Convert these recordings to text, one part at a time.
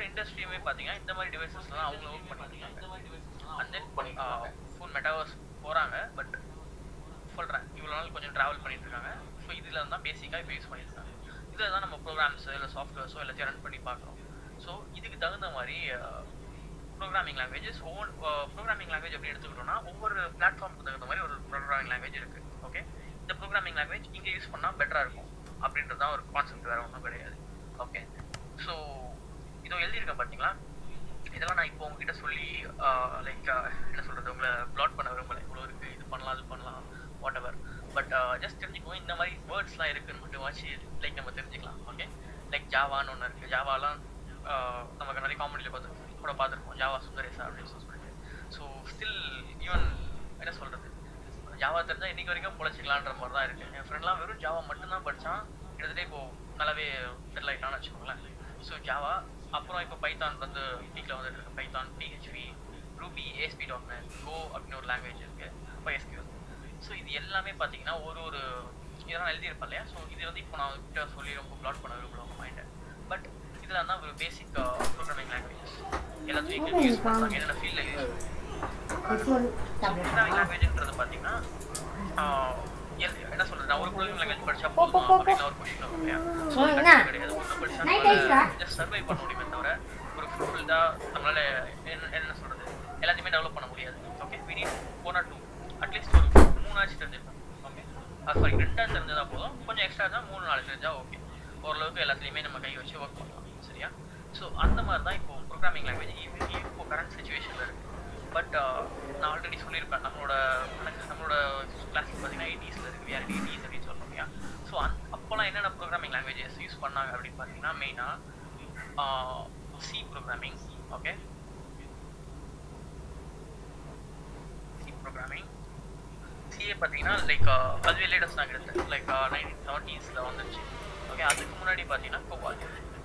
இண்டஸ்ட்ரியுமே பார்த்தீங்கன்னா இந்த மாதிரி டிவைசஸ்லாம் அவங்க ஒர்க் பண்ணிருக்காங்க அண்ட் தென் ஃபுல் மெட்டாவர்ஸ் போகிறாங்க பட் சொல்கிறேன் இவ்வளோ நாள் கொஞ்சம் ட்ராவல் பண்ணிட்டு இருக்காங்க ஸோ இதில் தான் பேசிக்காக இப்போ யூஸ் பண்ணியிருக்காங்க இதில் தான் நம்ம ப்ரோக்ராம்ஸோ இல்லை சாஃப்ட்வேர்ஸோ எல்லாத்தையும் ரன் பண்ணி பார்க்குறோம் ஸோ இதுக்கு தகுந்த மாதிரி ப்ரோக்ராமிங் லாங்குவேஜஸ் ஒவ்வொரு ப்ரோக்ராமிங் லாங்குவேஜ் எப்படி எடுத்துக்கிட்டோம்னா ஒவ்வொரு பிளாட்ஃபார்முக்கு தகுந்த மாதிரி ஒரு ப்ரோக்ராமிங் லாங்குவேஜ் இருக்குது ஓகே இந்த ப்ரோக்ராமிங் லாங்குவேஜ் இங்கே யூஸ் பண்ணால் பெட்டராக இருக்கும் அப்படின்றது தான் ஒரு கான்செப்ட் வேறு ஒன்றும் கிடையாது ஓகே ஸோ இதோ எழுதியிருக்கேன் பார்த்தீங்களா இதெல்லாம் நான் இப்போ உங்ககிட்ட சொல்லி லைக் என்ன சொல்கிறது உங்களை ப்ளாட் பண்ண விரும்பலை இவ்வளோ இருக்குது இது பண்ணலாம் அது பண்ணலாம் வாட் எவர் பட் ஜஸ்ட் தெரிஞ்சுக்குவோம் இந்த மாதிரி வேர்ட்ஸ்லாம் இருக்குன்னு மட்டும் வாட்சி லைக் நம்ம தெரிஞ்சுக்கலாம் ஓகே லைக் ஜாவான்னு ஒன்று இருக்குது ஜாவாலாம் நமக்கு நிறைய காமெடியில் பார்த்து கூட பார்த்துருப்போம் ஜாவா சுந்தரேசா அப்படின்னு சொல்லிட்டு ஸோ ஸ்டில் ஈவன் என்ன சொல்கிறது ஜாவா தெரிஞ்சால் இன்றைக்கி வரைக்கும் பொழைச்சிக்கலான்ற மாதிரி தான் இருக்குது என் ஃப்ரெண்ட்லாம் வெறும் ஜாவா மட்டும்தான் படித்தான் கிட்டத்தட்ட இப்போ நல்லாவே செட்டில் ஆகிட்டான்னு வச்சுக்கோங்களேன் ஸோ ஜாவா அப்புறம் இப்போ பைத்தான் வந்து வீட்டில் வந்துட்டு இருக்கு Python PHP Ruby ASP dot net Go அப்படின்னு ஒரு லாங்குவேஜ் இருக்குது இப்போ எஸ்கியூஎல் ஸோ இது எல்லாமே பார்த்தீங்கன்னா ஒரு ஒரு இதெல்லாம் எழுதியிருப்பேன் இல்லையா ஸோ இது வந்து இப்போ நான் கிட்ட சொல்லி ரொம்ப ப்ளாட் பண்ண விரும்பல உங்கள் மைண்டை பட் இதில் தான் ஒரு பேசிக் ப்ரோக்ராமிங் லாங்குவேஜஸ் எல்லாத்தையும் எங்கே யூஸ் பண்ணுறாங்க என்னென்ன ஃபீல்டில் யூஸ் ப்ரோக்ராமிங் லாங்குவேஜ்ன்றது பார்த்தீங்கன்னா என்ன சொல்றது நான் ஒரு ப்ரோக்ராமிங் லாங்குவேஜ் படிச்சா போதுமா அப்படின்னு ஒரு கொஸ்டின் வரும் இல்லையா ஸோ அது கிடையாது ஒன்று படிச்சா ஜஸ்ட் சர்வை பண்ண முடியுமே தவிர ஒரு ஃபுல்ஃபில்டாக நம்மளால என்ன என்ன சொல்றது எல்லாத்தையுமே டெவலப் பண்ண முடியாது okay we need one or two at least ஒரு மூணாச்சு தெரிஞ்சிருக்கணும் ஓகே சாரி ரெண்டாக தெரிஞ்சதா போதும் கொஞ்சம் எக்ஸ்ட்ரா தான் மூணு நாலு தெரிஞ்சா ஓகே ஓரளவுக்கு எல்லாத்துலேயுமே நம்ம கை வச்சு ஒர்க் பண்ணலாம் சரியா ஸோ அந்த மாதிரி தான் இப்போ ப்ரோக்ராமிங் லாங்குவேஜ் இப்போ கரண்ட் சுச்சுவேஷனில் இருக்குது பட் நான் ஆல்ரெடி சொல்லியிருப்பேன் நம்மளோட நம்மளோட கிளாஸில் பார்த்தீங்கன்னா எயிட்டிஸில் இருக்குது வேறு எயிட்டிஸ் அப்படின்னு சொல்கிறோம் இல்லையா ஸோ அந் அப்போல்லாம் என்னென்ன ப்ரோக்ராமிங் லாங்குவேஜஸ் யூஸ் பண்ணாங்க அப்படின்னு பார்த்தீங்கன்னா மெயினாக C programming okay C programming சிஏ பார்த்தீங்கன்னா லைக் அதுவே லேட்டஸ்ட் நான் எடுத்தேன் லைக் நைன்டீன் செவன்டீஸில் வந்துச்சு ஓகே அதுக்கு முன்னாடி பார்த்தீங்கன்னா கோபால்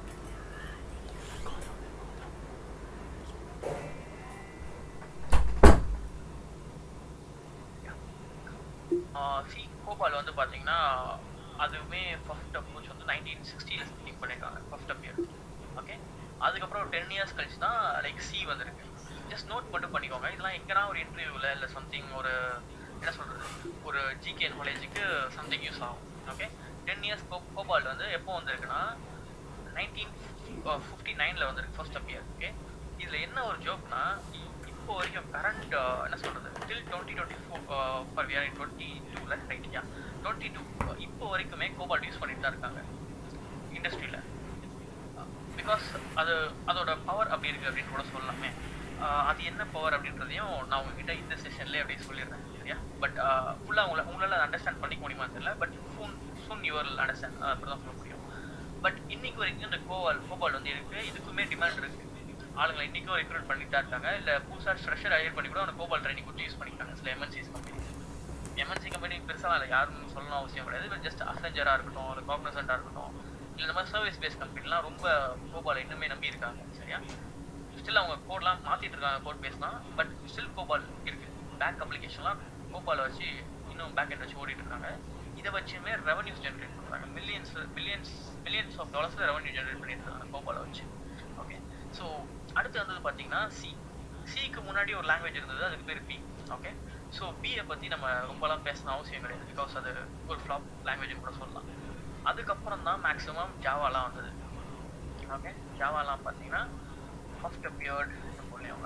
சி கோபால் வந்து பார்த்தீங்கன்னா அதுவுமே ஃபர்ஸ்ட் அப்ரோச் வந்து நைன்டீன் சிக்ஸ்டியில் சம்திங் பண்ணியிருக்காங்க ஃபர்ஸ்ட் அப்பியர் ஓகே அதுக்கப்புறம் ஒரு டென் இயர்ஸ் கழிச்சு தான் லைக் சி வந்திருக்கு ஜஸ்ட் நோட் மட்டும் பண்ணிக்கோங்க இதெல்லாம் எங்கன்னா ஒரு இன்டர்வியூவில் இல்லை சம்திங் ஒரு என்ன சொல்கிறது ஒரு ஜிகே காலேஜுக்கு சம்திங் யூஸ் ஆகும் ஓகே டென் இயர்ஸ் கோ கோபால் வந்து எப்போ வந்திருக்குன்னா நைன்டீன் ஃபிஃப்டி நைனில் வந்திருக்கு ஃபர்ஸ்ட் அப்பியர் ஓகே இதில் என்ன ஒரு ஜோக்னா இப்போ வரைக்கும் கரண்ட் என்ன சொல்கிறது till twenty twenty four for VR in twenty டூவில் ரைட்டியா டுவெண்ட்டி டூ இப்போ வரைக்குமே கோபால்ட் யூஸ் பண்ணிட்டு தான் இருக்காங்க இண்டஸ்ட்ரியில் பிகாஸ் அது அதோட பவர் அப்படி இருக்குது அப்படின்னு கூட சொல்லலாமே அது என்ன பவர் அப்படின்றதையும் நான் உங்ககிட்ட இந்த செஷன்லேயே அப்படியே சொல்லிடுறேன் சரியா பட் ஃபுல்லாக உங்களை உங்களால் அண்டர்ஸ்டாண்ட் பண்ணிக்க முடியுமான்னு தெரியல but phone soon your understand அப்படி தான் சொல்ல முடியும் பட் இன்னைக்கு வரைக்கும் இந்த கோபால் கோபால் வந்து இருக்குது இதுக்குமே டிமாண்ட் இருக்குது ஆளுங்களை இன்றைக்கும் ரெக்ரூட் பண்ணிட்டு தான் இருக்காங்க இல்லை புதுசாக ஃப்ரெஷர் ஹையர் பண்ணி கூட அவனை கோபால் ட்ரைனிங் கொடுத்து யூஸ் பண்ணிக்கிறாங்க சில எம்என்சிஸ் கம்பெனி எம்என்சி கம்பெனி பெருசாக இல்லை யாரும் சொல்லணும் அவசியம் கிடையாது பட் ஜஸ்ட் அசெஞ்சராக இருக்கட்டும் ஒரு காக்னசண்டாக இருக்கட்டும் இல்லை இந்த மாதிரி சர்வீஸ் பேஸ் கம்பெனிலாம் ரொம்ப கோபால் இன்னுமே நம்பி இருக்காங்க சரியா ஸ்டில் அவங்க கோட்லாம் மாற்றிட்டு இருக்காங்க கோட் பேஸ் தான் பட் ஸ்டில் கோபால் இருக்குது பேங்க் அப்ளிகேஷன்லாம் கோபாலை வச்சு இன்னும் பேக் எண்ட் வச்சு ஓடிட்டு இருக்காங்க இதை வச்சுமே ரெவன்யூஸ் ஜென்ரேட் பண்ணுறாங்க மில்லியன்ஸ் மில்லியன்ஸ் மில்லியன்ஸ் ஆஃப் டாலர்ஸில் ரெவன்யூ ஜென்ரேட் பண்ணிட்டு இருக்காங்க கோபாலை வச்சு ஓகே ஸோ அடுத்து வந்தது பார்த்தீங்கன்னா சி சிக்கு முன்னாடி ஒரு லாங்குவேஜ் இருந்தது அதுக்கு பேர் பி ஓகே ஸோ பியை பற்றி நம்ம ரொம்பலாம் பேசணும் அவசியம் கிடையாது பிகாஸ் அது ஒரு ஃப்ளாப் லாங்குவேஜ்னு கூட சொல்லலாம் அதுக்கப்புறம் தான் மேக்ஸிமம் ஜாவாலாம் வந்தது ஓகே ஜாவாலாம் பார்த்தீங்கன்னா ஃபர்ஸ்ட் அப்பியர்ட் சொல்லியவங்க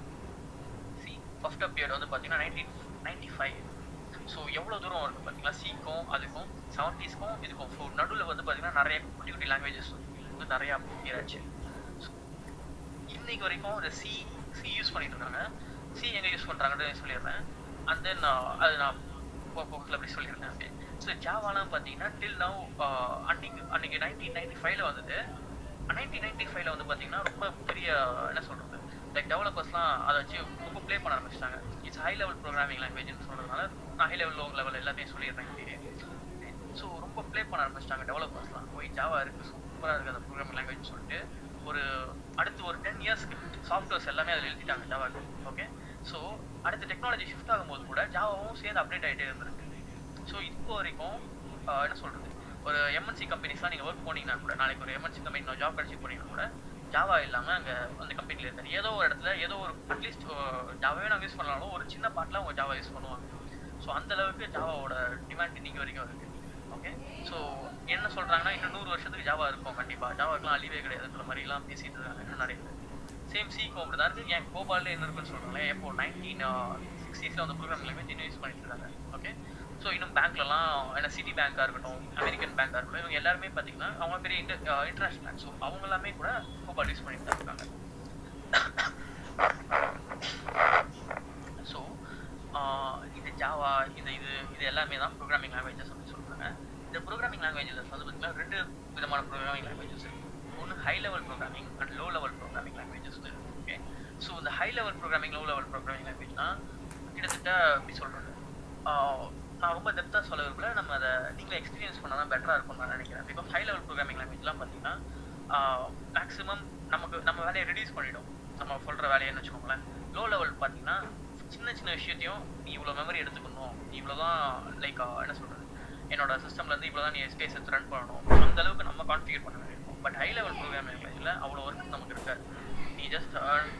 சி ஃபர்ஸ்ட் அப்பியர்ட் வந்து பார்த்தீங்கன்னா நைன்டீன் நைன்டி ஃபைவ் ஸோ எவ்வளோ தூரம் இருக்குது பார்த்தீங்கன்னா சிக்கும் அதுக்கும் செவன்டீஸ்க்கும் இதுக்கும் ஸோ நடுவில் வந்து பார்த்தீங்கன்னா நிறைய குட்டி குட்டி லாங்குவேஜஸ் வந்து நிறையா ஆச்சு இன்னைக்கு வரைக்கும் இந்த சி சி யூஸ் பண்ணிட்டு இருக்காங்க சி எங்கே யூஸ் பண்ணுறாங்கன்னு சொல்லிடுறேன் அண்ட் தென் அது நான் போக்கில் அப்படி சொல்லியிருந்தேன் ஓகே ஸோ ஜாவாலாம் பார்த்தீங்கன்னா டில் நவ் அன்னைக்கு அன்னைக்கு நைன்டீன் நைன்டி ஃபைவ்ல வந்தது நைன்டீன் நைன்டி ஃபைவ்ல வந்து பார்த்தீங்கன்னா ரொம்ப பெரிய என்ன சொல்கிறது லைக் டெவலப்பர்ஸ்லாம் அதை வச்சு ரொம்ப ப்ளே பண்ண ஆரம்பிச்சிட்டாங்க இட்ஸ் ஹை லெவல் ப்ரோக்ராமிங் லாங்குவேஜ்னு சொல்கிறதுனால நான் ஹை லெவல் லோ லெவல் எல்லாத்தையும் சொல்லிடுறேன் இப்படியே ஸோ ரொம்ப ப்ளே பண்ண ஆரம்பிச்சிட்டாங்க டெவலப்பர்ஸ்லாம் போய் ஜாவா இருக்குது சூப்பராக இருக்குது அந்த ப்ரோக்ராமிங் லாங்குவேஜ் சொல்லிட்டு ஒரு அடுத்து ஒரு டென் இயர்ஸ்க்கு சாஃப்ட்வேர்ஸ் எல்லாமே அதில் எழுதிட்டாங்க ஜாவாக்கு ஓகே ஸோ அடுத்த டெக்னாலஜி ஷிஃப்ட் ஆகும்போது கூட ஜாவாவும் சேர்ந்து அப்டேட் ஆகிட்டே இருந்திருக்கு ஸோ இப்போ வரைக்கும் என்ன சொல்கிறது ஒரு எம்என்சி கம்பெனிஸ்லாம் நீங்கள் ஒர்க் போனீங்கன்னா கூட நாளைக்கு ஒரு எம்என்சி கம்பெனி நான் ஜாப் கிடச்சி போனீங்கன்னா கூட ஜாவா இல்லாமல் அங்கே அந்த கம்பெனியில் இருக்காரு ஏதோ ஒரு இடத்துல ஏதோ ஒரு அட்லீஸ்ட் ஜாவாவே நாங்கள் யூஸ் பண்ணாலும் ஒரு சின்ன பார்ட்டில் அவங்க ஜாவா யூஸ் பண்ணுவாங்க ஸோ அந்த அளவுக்கு ஜாவாவோட டிமாண்ட் இன்னைக்கு வரைக்கும் இருக்கு ஓகே ஸோ என்ன சொல்கிறாங்கன்னா இன்னும் நூறு வருஷத்துக்கு ஜாவா இருக்கும் கண்டிப்பாக ஜாவாக்கெலாம் அழிவே கிடையாதுன்ற மாதிரிலாம் பேசிட்டு இருக்காங்க இன்னும் நிறைய பேர் சேம் சி கோம் தான் இருக்குது ஏன் கோபாலில் என்ன இருக்குன்னு சொல்கிறாங்களே எப்போ நைன்டீன் சிக்ஸ்டீஸில் வந்து ப்ரோக்ராம் லாங்குவேஜ் இன்னும் யூஸ் பண்ணிட்டு இருக்காங்க ஓகே ஸோ இன்னும் பேங்க்லலாம் ஏன்னா சிட்டி பேங்காக இருக்கட்டும் அமெரிக்கன் பேங்காக இருக்கட்டும் இவங்க எல்லாருமே பார்த்தீங்கன்னா அவங்க பெரிய இன்டர் இன்டர்நேஷனல் பேங்க் ஸோ அவங்க எல்லாமே கூட கோபால் யூஸ் பண்ணிட்டு தான் இருக்காங்க ஸோ இது ஜாவா இது இது இது எல்லாமே தான் ப்ரோக்ராமிங் லாங்குவேஜஸ் அப்படின்னு சொல்கிறாங்க இந்த ப்ரோக்ராமிங் லாங்குவேஜஸ் வந்து பார்த்தீங்கன்னா ரெண்டு விதமான ப்ரோக்ராமிங் லாங்குவேஜஸ் இருக்கு ஒன்று high level programming and low level programming languages okay so இந்த high level programming low level programming லாங்குவேஜ்னா கிட்டத்தட்ட எப்படி சொல்கிறது நான் ரொம்ப டெப்த்தாக சொல்ல விரும்பல நம்ம அதை நீங்களே எக்ஸ்பீரியன்ஸ் பண்ணால் தான் பெட்டராக இருக்கும்னு நான் நினைக்கிறேன் பிகாஸ் ஹை லெவல் ப்ரோக்ராமிங் லாங்குவேஜ்லாம் பார்த்தீங்கன்னா மேக்ஸிமம் நமக்கு நம்ம வேலையை ரெடியூஸ் பண்ணிடும் நம்ம சொல்கிற வேலையை வச்சுக்கோங்களேன் லோ லெவல் பார்த்தீங்கன்னா சின்ன சின்ன விஷயத்தையும் நீ இவ்வளோ மெமரி எடுத்துக்கணும் நீ இவ்வளோ தான் லைக் என்ன சொல்கிறது என்னோட சிஸ்டம்லேருந்து இவ்வளோ தான் நீ ஸ்பேஸ் எடுத்து ரன் பண்ணணும் அந்த அளவுக்கு நம்ம கான்ஃபிகர் பண்ண வேண்டியிருக்கும் பட் ஹை லெவல் ப்ரோக்ராமிங் லாங்குவேஜில் அவ்வளோ ஒர்க் நமக்கு இருக்காது நீ ஜஸ்ட்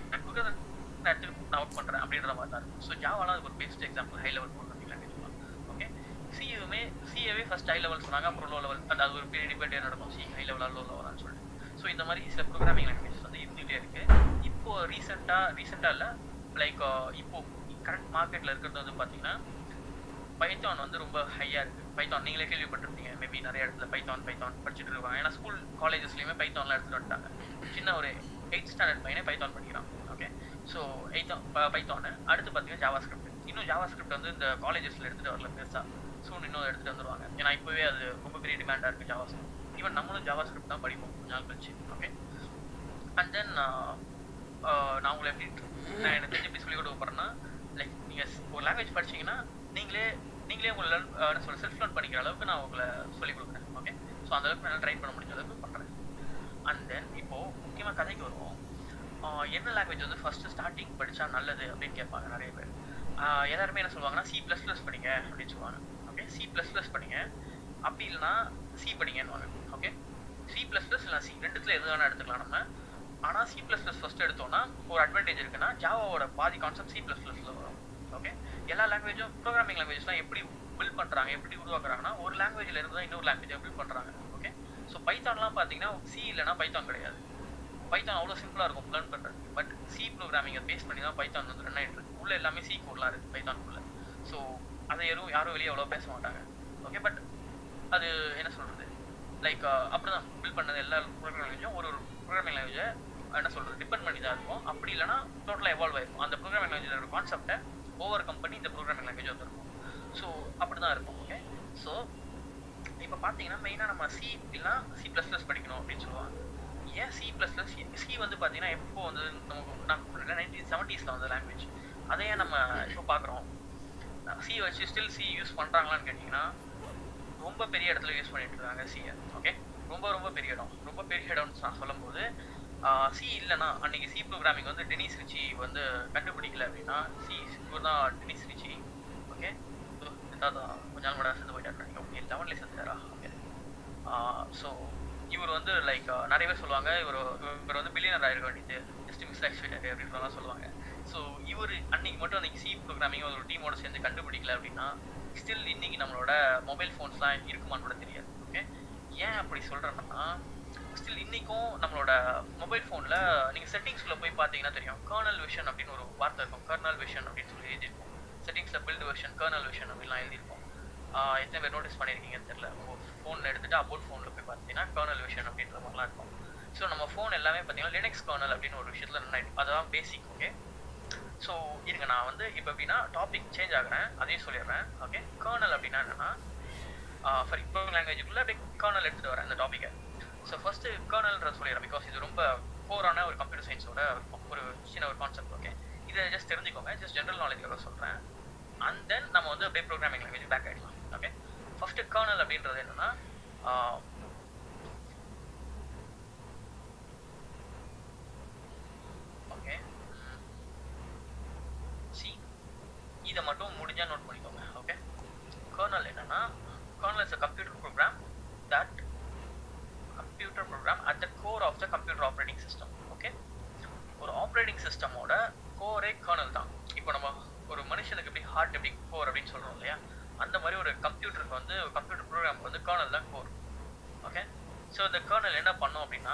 நான் எடுத்து நான் ஒர்க் பண்ணுறேன் அப்படின்ற மாதிரி தான் இருக்கும் ஸோ ஜாவாலாம் அது ஒரு best example high level programming language தான் ஓகே சிஏவுமே சிஏவே ஃபர்ஸ்ட் ஹை லெவல் சொன்னாங்க அப்புறம் லோ லெவல் அந்த அது ஒரு பெரிய டிபேட்டே நடக்கும் சி ஹை லெவலாக லோ லெவலான்னு சொல்லிட்டு ஸோ இந்த மாதிரி சில ப்ரோக்ராமிங் லாங்குவேஜ் வந்து இருந்துகிட்டே இருக்கு இப்போ ரீசெண்டாக ரீசெண்டாக இல்லை லைக் இப்போ கரண்ட் மார்க்கெட்டில் இருக்கிறது வந்து பார்த்தீங்கன்னா பைத்தான் வந்து ரொம்ப ஹையாக இருக்குது பைத்தான் நீங்களே கேள்விப்பட்டிருப்பீங்க மேபி நிறைய இடத்துல பைத்தான் பைத்தான் படிச்சுட்டு இருப்பாங்க ஏன்னா ஸ்கூல் காலேஜஸ்லையுமே பைத்தான்லாம் எடுத்துகிட்டு வந்துட்டாங்க சின்ன ஒரு எயிட் ஸ்டாண்டர்ட் பையனே பைத்தான் படிக்கிறான் ஓகே ஸோ எயித்தான் பைத்தானு அடுத்து பார்த்தீங்கன்னா ஜாவா ஸ்கிரிப்ட் இன்னும் ஜாவா ஸ்கிரிப்ட் வந்து இந்த காலேஜஸில் எடுத்துகிட்டு வரல பெருசாக சூன் இன்னும் எடுத்துகிட்டு வந்துருவாங்க ஏன்னா இப்போவே அது ரொம்ப பெரிய டிமாண்டாக இருக்குது ஜாவா ஸ்கிரிப்ட் ஈவன் நம்மளும் ஜாவா ஸ்கிரிப்ட் தான் படிப்போம் கொஞ்ச நாள் கழிச்சு ஓகே அண்ட் தென் நான் உங்களை எப்படி நான் எனக்கு தெரிஞ்சு எப்படி சொல்லிக் கொடுக்க போகிறேன்னா லைக் நீங்கள் ஒரு லாங்குவேஜ் படிச்சீங்கன்னா நீங்களே நீங்களே உங்களை லேர்ன் என்ன சொல்ல செல்ஃப் லேர்ன் பண்ணிக்கிற அளவுக்கு நான் உங்களை சொல்லிக் கொடுக்குறேன் ஓகே ஸோ அந்த அளவுக்கு நான் ட்ரை பண்ண முடிஞ்ச அளவுக்கு பண்ணுறேன் அண்ட் தென் இப்போது முக்கியமாக கதைக்கு வருவோம் என்ன லாங்குவேஜ் வந்து ஃபஸ்ட்டு ஸ்டார்டிங் படித்தா நல்லது அப்படின்னு கேட்பாங்க நிறைய பேர் எல்லாருமே என்ன சொல்லுவாங்கன்னா சி ப்ளஸ் ப்ளஸ் படிங்க அப்படின்னு சொல்லுவாங்க ஓகே சி ப்ளஸ் ப்ளஸ் படிங்க அப்படி இல்லைனா சி படிங்கன்னு ஓகே சி ப்ளஸ் ப்ளஸ் இல்லை சி ரெண்டுத்துல எது வேணால் எடுத்துக்கலாம் நம்ம ஆனால் சி ப்ளஸ் ப்ளஸ் ஃபஸ்ட் எடுத்தோம்னா ஒரு அட்வான்டேஜ் இருக்குன்னா ஜாவாவோட பாதி கான்செப்ட் சி ப்ளஸ் ப்ளஸில் வரும் ஓகே எல்லா லாங்குவேஜும் ப்ரோக்ராமிங் லாங்குவேஜ்லாம் எப்படி பில்ட் பண்ணுறாங்க எப்படி உருவாக்குறாங்கன்னா ஒரு லாங்குவேஜில் இருந்து தான் இன்னொரு லாங்குவேஜை பில்ட் பண்ணுறாங்க ஓகே ஸோ பைத்தான்லாம் பார்த்தீங்கன்னா சி இல்லைனா பைத்தான் கிடையாது பைத்தான் அவ்வளோ சிம்பிளாக இருக்கும் லேர்ன் பண்ணுறது பட் சி ப்ரோக்ராமிங்கை பேஸ் பண்ணி தான் பைத்தான் வந்து ரன் ஆகிட்டு இருக்கு உள்ள எல்லாமே சி கோட்லாம் இருக்குது பைத்தானுக்குள்ள ஸோ அதை யாரும் யாரும் வெளியே அவ்வளோ பேச மாட்டாங்க ஓகே பட் அது என்ன சொல்கிறது லைக் அப்படி தான் பில்ட் பண்ணது எல்லா ப்ரோக்ராமிங் லாங்குவேஜும் ஒரு ஒரு ப்ரோக்ராமிங் லாங்குவேஜை என்ன சொல்கிறது டிபெண்ட் பண்ணி தான் இருக்கும் அப்படி இல்லைனா டோட்டலாக எவால்வ் ஆயிருக்கும் அந்த ப்ரோக்ராமிங் லாங்குவேஜ் ஒரு கான்செப்டை ஒவ்வொரு கம்பெனி இந்த ப்ரோக்ராமிங் லாங்குவேஜ் வந்துருக்கும் ஸோ அப்படி தான் இருக்கும் ஓகே ஸோ இப்போ பார்த்தீங்கன்னா மெயினாக நம்ம சி இல்லைனா சி ப்ளஸ் ப்ளஸ் படிக்கணும் அப்படின்னு சொல்லுவாங்க ஏன் சி ப்ளஸ் ப்ளஸ் சி வந்து பார்த்தீங்கன்னா எப்போ வந்து நமக்கு நான் நைன்டீன் செவன்ட்டீஸில் வந்த லாங்குவேஜ் அதையே நம்ம இப்போ பார்க்குறோம் சி வச்சு ஸ்டில் சி யூஸ் பண்ணுறாங்களான்னு கேட்டிங்கன்னா ரொம்ப பெரிய இடத்துல யூஸ் பண்ணிட்டு இருக்காங்க சியை ஓகே ரொம்ப ரொம்ப பெரிய இடம் ரொம்ப பெரிய இடம்னு நான் சொல்லும்போது சி இல்லைனா அன்னைக்கு சி ப்ரோக்ராமிங் வந்து டெனிஸ் ரிச்சி வந்து கண்டுபிடிக்கல அப்படின்னா சி இவர் தான் டெனிஸ் ரிச்சி ஓகே தான் கொஞ்ச நாள் கூட சேர்ந்து போயிட்டாரு ஓகே லெவன்லேயே சேர்ந்தாரா ஓகே ஸோ இவர் வந்து லைக் நிறைய பேர் சொல்லுவாங்க இவர் இவர் வந்து பில்லியனர் ஆயிருக்க வேண்டியது ஜஸ்ட் மிஸ் ஆக்சிடென்ட் அப்படின்றலாம் சொல்லுவாங்க ஸோ இவர் அன்னைக்கு மட்டும் அன்னைக்கு சி ப்ரோக்ராமிங் ஒரு டீமோட சேர்ந்து கண்டுபிடிக்கல அப்படின்னா ஸ்டில் இன்னைக்கு நம்மளோட மொபைல் ஃபோன்ஸ்லாம் இருக்குமான்னு கூட தெரியாது ஓகே ஏன் அப்படி சொல்கிறேன்னா ஸ்டில் இன்றைக்கும் நம்மளோட மொபைல் ஃபோனில் நீங்கள் செட்டிங்ஸில் போய் பார்த்தீங்கன்னா தெரியும் கர்னல் விஷன் அப்படின்னு ஒரு வார்த்தை இருக்கும் கர்னல் விஷன் அப்படின்னு சொல்லி எழுதியிருக்கும் செட்டிங்ஸில் பில்ட் வெர்ஷன் கர்னல் வெர்ஷன் அப்படின்லாம் எழுதியிருக்கும் எத்தனை பேர் நோட்டீஸ் பண்ணியிருக்கீங்கன்னு தெரியல உங்கள் ஃபோனில் எடுத்துகிட்டு அபோட் ஃபோனில் போய் பார்த்தீங்கன்னா கர்னல் விஷன் அப்படின்ற மாதிரிலாம் இருக்கும் ஸோ நம்ம ஃபோன் எல்லாமே பார்த்தீங்கன்னா லினக்ஸ் கர்னல் அப்படின்னு ஒரு விஷயத்தில் ரன் ஆகிடும் அதுதான் பேசிக் ஓகே ஸோ இருங்க நான் வந்து இப்போ எப்படின்னா டாபிக் சேஞ்ச் ஆகிறேன் அதையும் சொல்லிடுறேன் ஓகே கர்னல் அப்படின்னா என்னன்னா ஃபார் இப்போ லாங்குவேஜுக்குள்ளே அப்படியே கர்னல் எடுத்துகிட்டு வரேன் இந்த டாப்பிக்கை ஸோ ஃபஸ்ட்டு கர்னல்ன்ற சொல்லிடுறேன் பிகாஸ் இது ரொம்ப கோரான ஒரு கம்ப்யூட்டர் சயின்ஸோட ஒரு சின்ன ஒரு கான்செப்ட் ஓகே இதை ஜஸ்ட் தெரிஞ்சுக்கோங்க ஜஸ்ட் ஜென்ரல் நாலேஜுக்காக சொல்கிறேன் அண்ட் தென் நம்ம வந்து அப்படியே ப்ரோக்ராமிங் லாங்குவேஜ் பேக் ஆகிடலாம் ஓகே ஃபஸ்ட்டு கர்னல் அப்படின்றது என்னன்னா ஓகே சி இதை மட்டும் முடிஞ்சா நோட் பண்ணிக்கோங்க ஓகே கர்னல் என்னன்னா kernel is a computer program that computer program at the core of the computer operating system சிஸ்டமோட கோரே கர்னல் தான் இப்போ நம்ம ஒரு மனுஷனுக்கு எப்படி ஹார்ட் எப்படி கோர் அப்படின்னு சொல்றோம் இல்லையா அந்த மாதிரி ஒரு கம்ப்யூட்டருக்கு வந்து கம்ப்யூட்டர் ப்ரோக்ராம் வந்து கர்னல் தான் கோர் ஓகே ஸோ இந்த கர்னல் என்ன பண்ணும் அப்படின்னா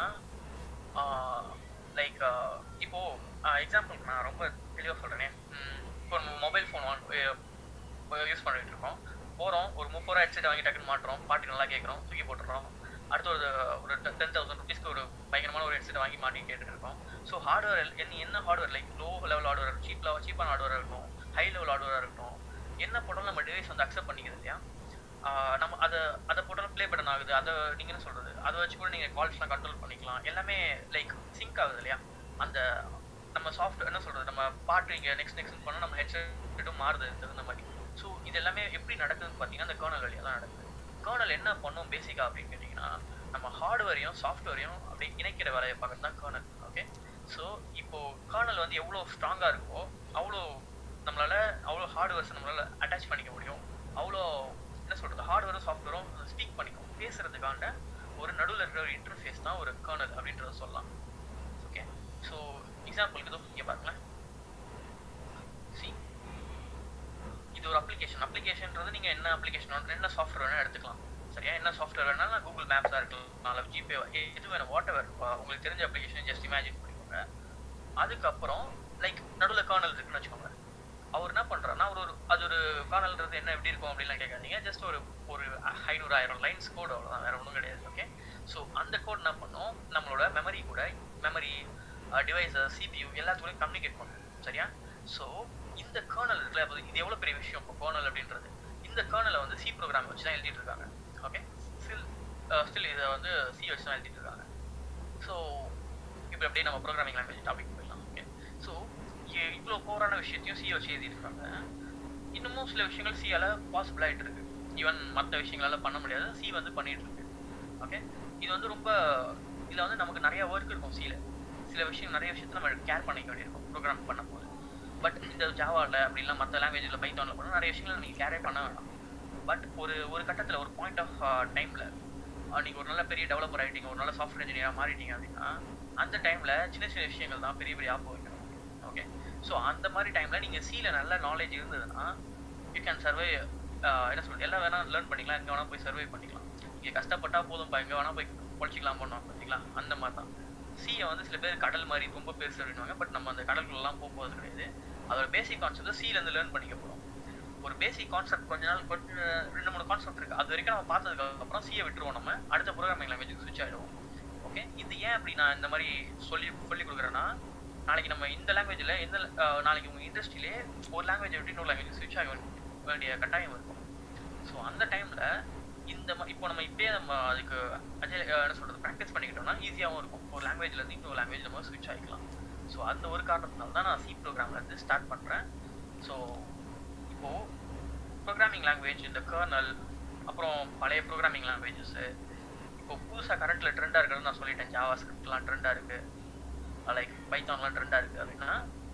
லைக் இப்போ எக்ஸாம்பிளுக்கு நான் ரொம்ப தெளிவாக சொல்கிறேனே இப்போ நம்ம மொபைல் ஃபோன் யூஸ் பண்ணிட்டு இருக்கோம் போகிறோம் ஒரு முப்பது ரூபா ஹெட்செட் வாங்கி டக்குன்னு மாட்டுறோம் பாட்டு நல்லா கேட்குறோம் தூக்கி போட்டுறோம் அடுத்து ஒரு ஒரு டென் தௌசண்ட் ருபீஸ்க்கு ஒரு பயங்கரமான ஒரு ஹெட்செட் வாங்கி மாட்டி கேட்டுட்டு இருக்கோம் ஸோ ஹார்ட்வேர் என்ன என்ன hardware like low level hardware சீப்பில் சீப்பான ஹார்ட்வேர் இருக்கும் ஹை லெவல் ஹார்ட்வேர் இருக்கட்டும் என்ன போட்டாலும் நம்ம டிவைஸ் வந்து அக்செப்ட் பண்ணிக்கிறது இல்லையா ஆஹ் நம்ம அதை அதை போட்டாலும் ப்ளே பட்டன் ஆகுது அதை நீங்கள் என்ன சொல்கிறது அதை வச்சு கூட நீங்கள் கால்ஸ்லாம் கண்ட்ரோல் பண்ணிக்கலாம் எல்லாமே லைக் சிங்க் ஆகுது இல்லையா அந்த நம்ம சாஃப்ட்வேர் என்ன சொல்கிறது நம்ம பாட்டு இங்கே நெக்ஸ்ட் நெக்ஸ்ட் பண்ணால் நம்ம ஹெட்செட்டும் மாறுது தகுந்த மாதிரி ஸோ இது எல்லாமே எப்படி நடக்குதுன்னு பார்த்தீங்கன்னா அந்த கர்னல் வழியாக தான் நடக்குது கர்னல் என்ன பண்ணும் பேசிக்காக அப்படின்னு கேட்டிங்கன்னா நம்ம ஹார்ட்வேரையும் சாஃப்ட்வேரையும் அப்படி இணைக்கிற வேலையை பார்க்கறது தான் கர்னல் ஓகே ஸோ இப்போ கர்னல் வந்து எவ்வளோ ஸ்ட்ராங்காக இருக்கோ அவ்வளோ நம்மளால அவ்வளோ ஹார்ட்வேர்ஸ் நம்மளால அட்டாச் பண்ணிக்க முடியும் அவ்வளோ என்ன சொல்கிறது ஹார்ட்வேரும் சாஃப்ட்வேரும் ஸ்பீக் பண்ணிக்கும் பேசுறதுக்காண்ட ஒரு நடுவில் இருக்கிற ஒரு இன்டர்ஃபேஸ் தான் ஒரு கர்னல் அப்படின்றத சொல்லலாம் ஓகே ஸோ எக்ஸாம்பிளுக்கு இதோ இங்கே பாருங்களேன் சி இது ஒரு அப்ளிகேஷன் அப்ளிகேஷன்ன்றது நீங்கள் என்ன அப்ளிகேஷன் என்ன சாஃப்ட்வேர் வேணால் எடுத்துக்கலாம் சரியா என்ன சாஃப்ட்வேர் வேணாலும் கூகுள் மேப்ஸாக இருக்கலாம் இல்லை ஜிபே எது வேணும் வாட் எவர் உங்களுக்கு தெரிஞ்ச அப்ளிகேஷன் ஜஸ்ட் இமேஜின் பண்ணிக்கோங்க அதுக்கப்புறம் லைக் நடுவில் கர்னல் இருக்குன்னு வச்சுக்கோங்க அவர் என்ன பண்ணுறாருன்னா அவர் ஒரு அது ஒரு காணல்ன்றது என்ன எப்படி இருக்கும் அப்படின்லாம் கேட்காதீங்க ஜஸ்ட் ஒரு ஒரு ஐநூறு ஆயிரம் லைன்ஸ் கோட் அவ்வளோதான் வேற ஒன்றும் கிடையாது ஓகே ஸோ அந்த கோட் என்ன பண்ணும் நம்மளோட மெமரி கூட மெமரி டிவைஸஸ் சிபியூ எல்லாத்துக்கூடயும் கம்யூனிகேட் பண்ணும் சரியா ஸோ இந்த கர்னல் இருக்குல்ல அப்போ இது எவ்வளோ பெரிய விஷயம் இப்போ கர்னல் அப்படின்றது இந்த கர்னலை வந்து சி ப்ரோக்ராம் வச்சு தான் எழுதிட்டு இருக்காங்க ஓகே ஸ்டில் ஸ்டில் இதை வந்து சி வச்சு தான் எழுதிட்டு இருக்காங்க ஸோ இப்போ அப்படியே நம்ம ப்ரோக்ராமிங் லாங்குவேஜ் டாபிக் போயிடலாம் ஓகே ஸோ இவ்வளோ கோரான விஷயத்தையும் சி வச்சு எழுதியிருக்காங்க இன்னமும் சில விஷயங்கள் சியால் பாசிபிள் ஆகிட்டு இருக்கு ஈவன் மற்ற விஷயங்களால பண்ண முடியாது சி வந்து பண்ணிட்டு இருக்கு ஓகே இது வந்து ரொம்ப இதில் வந்து நமக்கு நிறைய ஒர்க் இருக்கும் சில சில விஷயம் நிறைய விஷயத்தை நம்ம கேர் பண்ணிக்க வேண்டியிருக்கும் ப்ரோக்ராம் பண்ணும் போது பட் இந்த ஜாவாவில் அப்படிலாம் மற்ற லாங்குவேஜில் பைத்தானில் பண்ண நிறைய விஷயங்கள் நீங்கள் கேரே பண்ண வேணாம் பட் ஒரு ஒரு கட்டத்தில் ஒரு பாயிண்ட் ஆஃப் டைமில் நீங்கள் ஒரு நல்ல பெரிய டெவலப்பர் ஆகிட்டீங்க ஒரு நல்ல சாஃப்ட்வேர் இன்ஜினியராக மாறிட்டீங்க அப்படின்னா அந்த டைமில் சின்ன சின்ன விஷயங்கள் தான் பெரிய பெரிய ஆப் வைக்கணும் ஓகே ஸோ அந்த மாதிரி டைமில் நீங்கள் சியில் நல்ல நாலேஜ் இருந்ததுன்னா யூ கேன் சர்வை என்ன சொல்றது எல்லாம் வேணால் லேர்ன் பண்ணிக்கலாம் எங்கே வேணால் போய் சர்வை பண்ணிக்கலாம் இங்கே கஷ்டப்பட்டா போதும்ப்பா எங்கே வேணால் போய் பொழைச்சிக்கலாம் பண்ணோம் பார்த்தீங்களா அந்த மாதிரி தான் சியை வந்து சில பேர் கடல் மாதிரி ரொம்ப பெருசு அப்படின்வாங்க பட் நம்ம அந்த கடல்களெல்லாம் போக போகிறது கிடையாது அதோட பேசிக் கான்செப்ட் சிலேருந்து லேர்ன் பண்ணிக்க போகிறோம் ஒரு பேசிக் கான்செப்ட் கொஞ்ச நாள் கொஞ்சம் ரெண்டு மூணு கான்செப்ட் இருக்குது அது வரைக்கும் நம்ம பார்த்ததுக்கு அப்புறம் சியை விட்டுருவோம் நம்ம அடுத்த ப்ரோக்ராமிங் லாங்குவேஜுக்கு ஸ்விட்ச் ஆகிடுவோம் ஓகே இது ஏன் அப்படி நான் இந்த மாதிரி சொல்லி சொல்லி கொடுக்குறேன்னா நாளைக்கு நம்ம இந்த லாங்குவேஜில் எந்த நாளைக்கு உங்கள் இண்டஸ்ட்ரியிலே ஒரு லாங்குவேஜை விட்டு இன்னொரு லாங்குவேஜ் ஸ்விட்ச் ஆக வேண்டிய கட்டாயம் இருக்கும் ஸோ அந்த டைமில் இந்த இப்போ நம்ம இப்பயே நம்ம அதுக்கு அஜய் என்ன சொல்கிறது ப்ராக்டிஸ் பண்ணிக்கிட்டோம்னா ஈஸியாகவும் இருக்கும் ஒரு லாங்குவேஜ்லேருந்து இன்னொரு லாங்குவேஜ் நம்ம ஸ்விட்ச் ஆகிக்கலாம் ஸோ அந்த ஒரு காரணத்தினால தான் நான் சி ப்ரோக்ராம்லேருந்து ஸ்டார்ட் பண்ணுறேன் ஸோ இப்போது ப்ரோக்ராமிங் லாங்குவேஜ் இந்த கர்னல் அப்புறம் பழைய ப்ரோக்ராமிங் லாங்குவேஜஸ்ஸு இப்போ புதுசாக கரண்ட்டில் ட்ரெண்டாக இருக்கிறது நான் சொல்லிட்டேன் ஜாவா ஸ்கிரிப்ட்லாம் ட்ரெண்டாக இருக்குது லைக் பைத்தான்லாம் ட்ரெண்டாக இருக்குது அப்படின்னா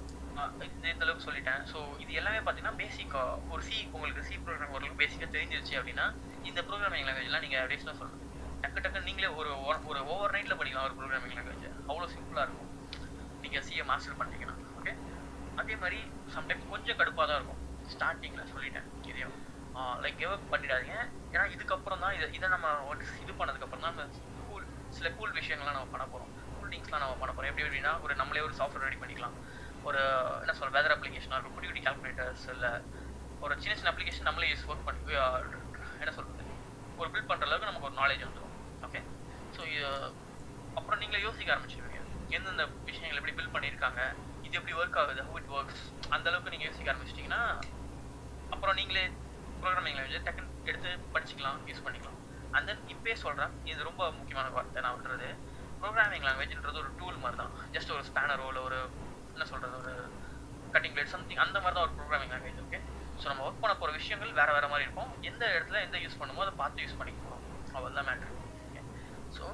இந்த இந்த அளவுக்கு சொல்லிட்டேன் ஸோ இது எல்லாமே பார்த்தீங்கன்னா பேசிக்காக ஒரு சி உங்களுக்கு சி ப்ரோக்ராம் ஓரளவுக்கு பேசிக்காக தெரிஞ்சிருச்சு அப்படின்னா இந்த ப்ரோக்ராமிங் லாங்குவேஜ்லாம் நீங்கள் அப்படியே சொல்லுங்கள் டக்கு டக்கு நீங்களே ஒரு ஒரு ஓவர் நைட்டில் படிக்கலாம் ஒரு ப்ரோக்ராமிங் லாங்குவேஜ் அவ்வளோ சிம்பிளாக இருக்கும் நீங்கள் சிஏ மாஸ்டர் பண்ணிட்டீங்கன்னா ஓகே அதே மாதிரி சம்டைம் கொஞ்சம் கடுப்பாக தான் இருக்கும் ஸ்டார்டிங்கில் சொல்லிட்டேன் இதையும் லைக் கிவ் அப் பண்ணிடாதீங்க ஏன்னா இதுக்கப்புறம் தான் இதை இதை நம்ம இது பண்ணதுக்கப்புறம் தான் நம்ம கூல் சில கூல் விஷயங்கள்லாம் நம்ம பண்ண போகிறோம் கூல் திங்ஸ்லாம் நம்ம பண்ண போகிறோம் எப்படி எப்படின்னா ஒரு நம்மளே ஒரு சாஃப்ட்வேர் ரெடி பண்ணிக்கலாம் ஒரு என்ன சொல்ற வெதர் அப்ளிகேஷனாக இருக்கும் குட்டி குட்டி கால்குலேட்டர்ஸ் இல்லை ஒரு சின்ன சின்ன அப்ளிகேஷன் நம்மளே யூஸ் ஒர்க் பண்ணி என்ன சொல்கிறது ஒரு பில்ட் பண்ணுற அளவுக்கு நமக்கு ஒரு நாலேஜ் வந்துடும் ஓகே ஸோ அப்புறம் நீங்களே யோசிக்க ஆரம்பிச்சிருவீங்க எந்தெந்த விஷயங்கள் எப்படி பில்ட் பண்ணியிருக்காங்க இது எப்படி ஒர்க் ஆகுது ஹவு இட் ஒர்க்ஸ் அந்த அளவுக்கு நீங்கள் யோசிக்க ஆரம்பிச்சிட்டிங்கன்னா அப்புறம் நீங்களே ப்ரோக்ராமிங் லாங்குவேஜ் டக்குன்னு எடுத்து படிச்சுக்கலாம் யூஸ் பண்ணிக்கலாம் அண்ட் தென் இப்போயே சொல்கிறேன் இது ரொம்ப முக்கியமான வார்த்தை நான் விட்டுறது ப்ரோக்ராமிங் லாங்குவேஜ்ன்றது ஒரு டூல் மாதிரி தான் ஜஸ்ட் ஒரு ஸ்பேனரோ இல்லை ஒரு என்ன சொல்கிறது ஒரு கட்டிங் பிளேட் சம்திங் அந்த மாதிரி தான் ஒரு ப்ரோக்ராமிங் லாங்குவேஜ் ஓகே ஸோ நம்ம ஒர்க் பண்ண போகிற விஷயங்கள் வேறு வேறு மாதிரி இருக்கும் எந்த இடத்துல எந்த யூஸ் பண்ணுமோ அதை பார்த்து யூஸ் பண்ணிக்க போகிறோம் அவ்வளோதான் மேட்ரு ஓகே ஸோ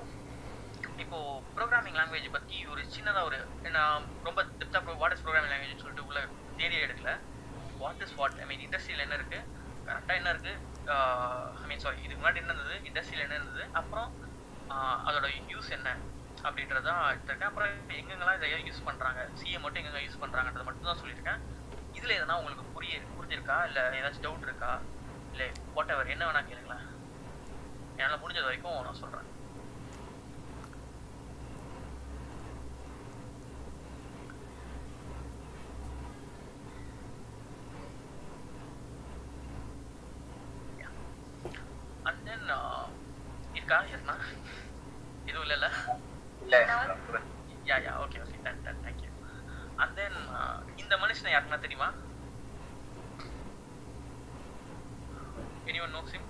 இப்போது ப்ரோக்ராமிங் லாங்குவேஜ் பற்றி ஒரு சின்னதாக ஒரு நான் ரொம்ப டெப்த்தாக வாட் இஸ் ப்ரோக்ராமிங் லாங்குவேஜ் சொல்லிட்டு உள்ள தேடியே எடுக்கல what is what I mean இண்டஸ்ட்ரியில் என்ன இருக்குது கரெக்டாக என்ன இருக்குது ஐ மீன் சாரி இதுக்கு முன்னாடி என்ன இருந்தது இண்டஸ்ட்ரியில் என்ன இருந்தது அப்புறம் அதோட யூஸ் என்ன அப்படின்றதான் எடுத்திருக்கேன் அப்புறம் எங்கெங்கெல்லாம் இதை யூஸ் பண்றாங்க சிஏ மட்டும் எங்கெங்க யூஸ் பண்றாங்கன்றத மட்டும் தான் சொல்லியிருக்கேன் இதுல எதனா உங்களுக்கு புரிய புரிஞ்சிருக்கா இல்ல ஏதாச்சும் டவுட் இருக்கா இல்ல வாட் எவர் என்ன வேணா கேளுங்களேன் என்னால முடிஞ்சது வரைக்கும் நான் சொல்றேன் அண்ட் தென் இருக்கா எதுனா எதுவும் இல்லைல்ல இல்ல yeah yeah okay okay done done thank you and then இந்த மனுஷனை யாருக்குன்னா தெரியுமா anyone knows him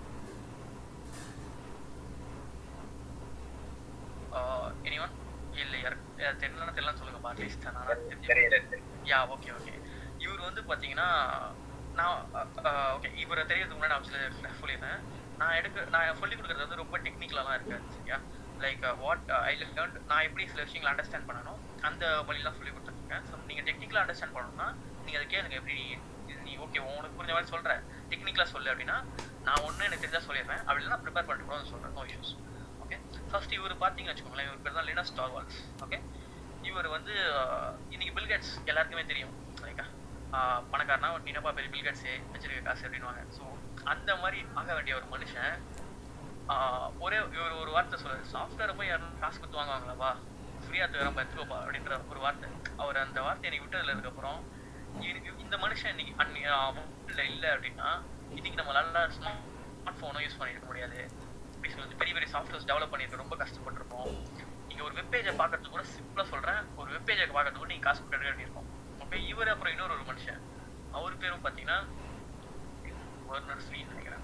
anyone இல்லை யார் தெரியலன்னு தெரியலன்னு சொல்லுங்கப்பா அட்லீஸ்ட் நான் தெரிஞ்சு தெரியல யா ஓகே ஓகே இவர் வந்து பார்த்தீங்கன்னா நான் ஓகே இவரை தெரியறதுக்கு முன்னாடி நான் சில சொல்லியிருந்தேன் நான் எடுக்க நான் சொல்லிக் கொடுக்குறது வந்து ரொம்ப டெக்னிக்கலாலாம் இருக்காது சரியா லைக் வாட் ஐ லேர்ன் நான் எப்படி சில விஷயங்களை அண்டர்ஸ்டாண்ட் பண்ணணும் அந்த வழியெல்லாம் சொல்லி கொடுத்துருக்கேன் ஸோ நீங்கள் டெக்னிக்கலாக அண்டர்ஸ்டாண்ட் பண்ணணும்னா நீங்கள் அதை கேளுங்க எப்படி இது நீ ஓகே உனக்கு புரிஞ்ச மாதிரி சொல்கிறேன் டெக்னிக்கலாக சொல்லு அப்படின்னா நான் ஒன்று எனக்கு தெரிஞ்சா சொல்லிடுறேன் அப்படி இல்லைனா ப்ரிப்பேர் பண்ணிட்டு கூட சொல்கிறேன் நோ இஷ்யூஸ் ஓகே ஃபர்ஸ்ட் இவர் பார்த்தீங்கன்னு வச்சுக்கோங்களேன் இவர் பேர் தான் லினஸ் டார்வால்ஸ் ஓகே இவர் வந்து ஆஹ், இன்னைக்கு பில்கேட்ஸ் எல்லாருக்குமே தெரியும் லைக் பணக்காரனா நீ என்னப்பா பெரிய பில்கேட்ஸே வச்சிருக்க காசு அப்படின்வாங்க ஸோ அந்த மாதிரி ஆக வேண்டிய ஒரு மனுஷன் ஆஹ், ஒரே இவர் ஒரு வார்த்தை சொல்றாரு சாஃப்ட்வேரை போய் யாரும் காசு கொடுத்து வாங்குவாங்களாப்பா ஃப்ரீயா தவிர எடுத்துக்கோப்பா அப்படின்ற ஒரு வார்த்தை அவர் அந்த வார்த்தை எனக்கு விட்டதுல இருக்கப்பறம் இவருக்கு- இந்த மனுஷன் இன்னைக்கு அன்னி இல்லை இல்லை அப்படின்னா இன்னைக்கு நம்மளால ஸ்மார்ட் ஃபோனும் யூஸ் பண்ணிருக்க முடியாது இப்படி சொல்லி பெரிய பெரிய சாஃப்ட்வேர்ஸ் டெவலப் பண்ணிருக்க ரொம்ப கஷ்டப்பட்டிருப்போம் நீங்க ஒரு வெப்பேஜை பார்க்கறதுக்கு கூட சிம்பிளா சொல்றேன் ஒரு வெப்பேஜை பார்க்கறதுக்கு கூட நீங்க காசு கொடுக்க வேண்டியிருக்கும் ஓகே இவர் அப்புறம் இன்னொரு ஒரு மனுஷன் அவர் பேரும் பாத்தீங்கன்னா வர்னர் ஸ்ரீ நினைக்கிறேன்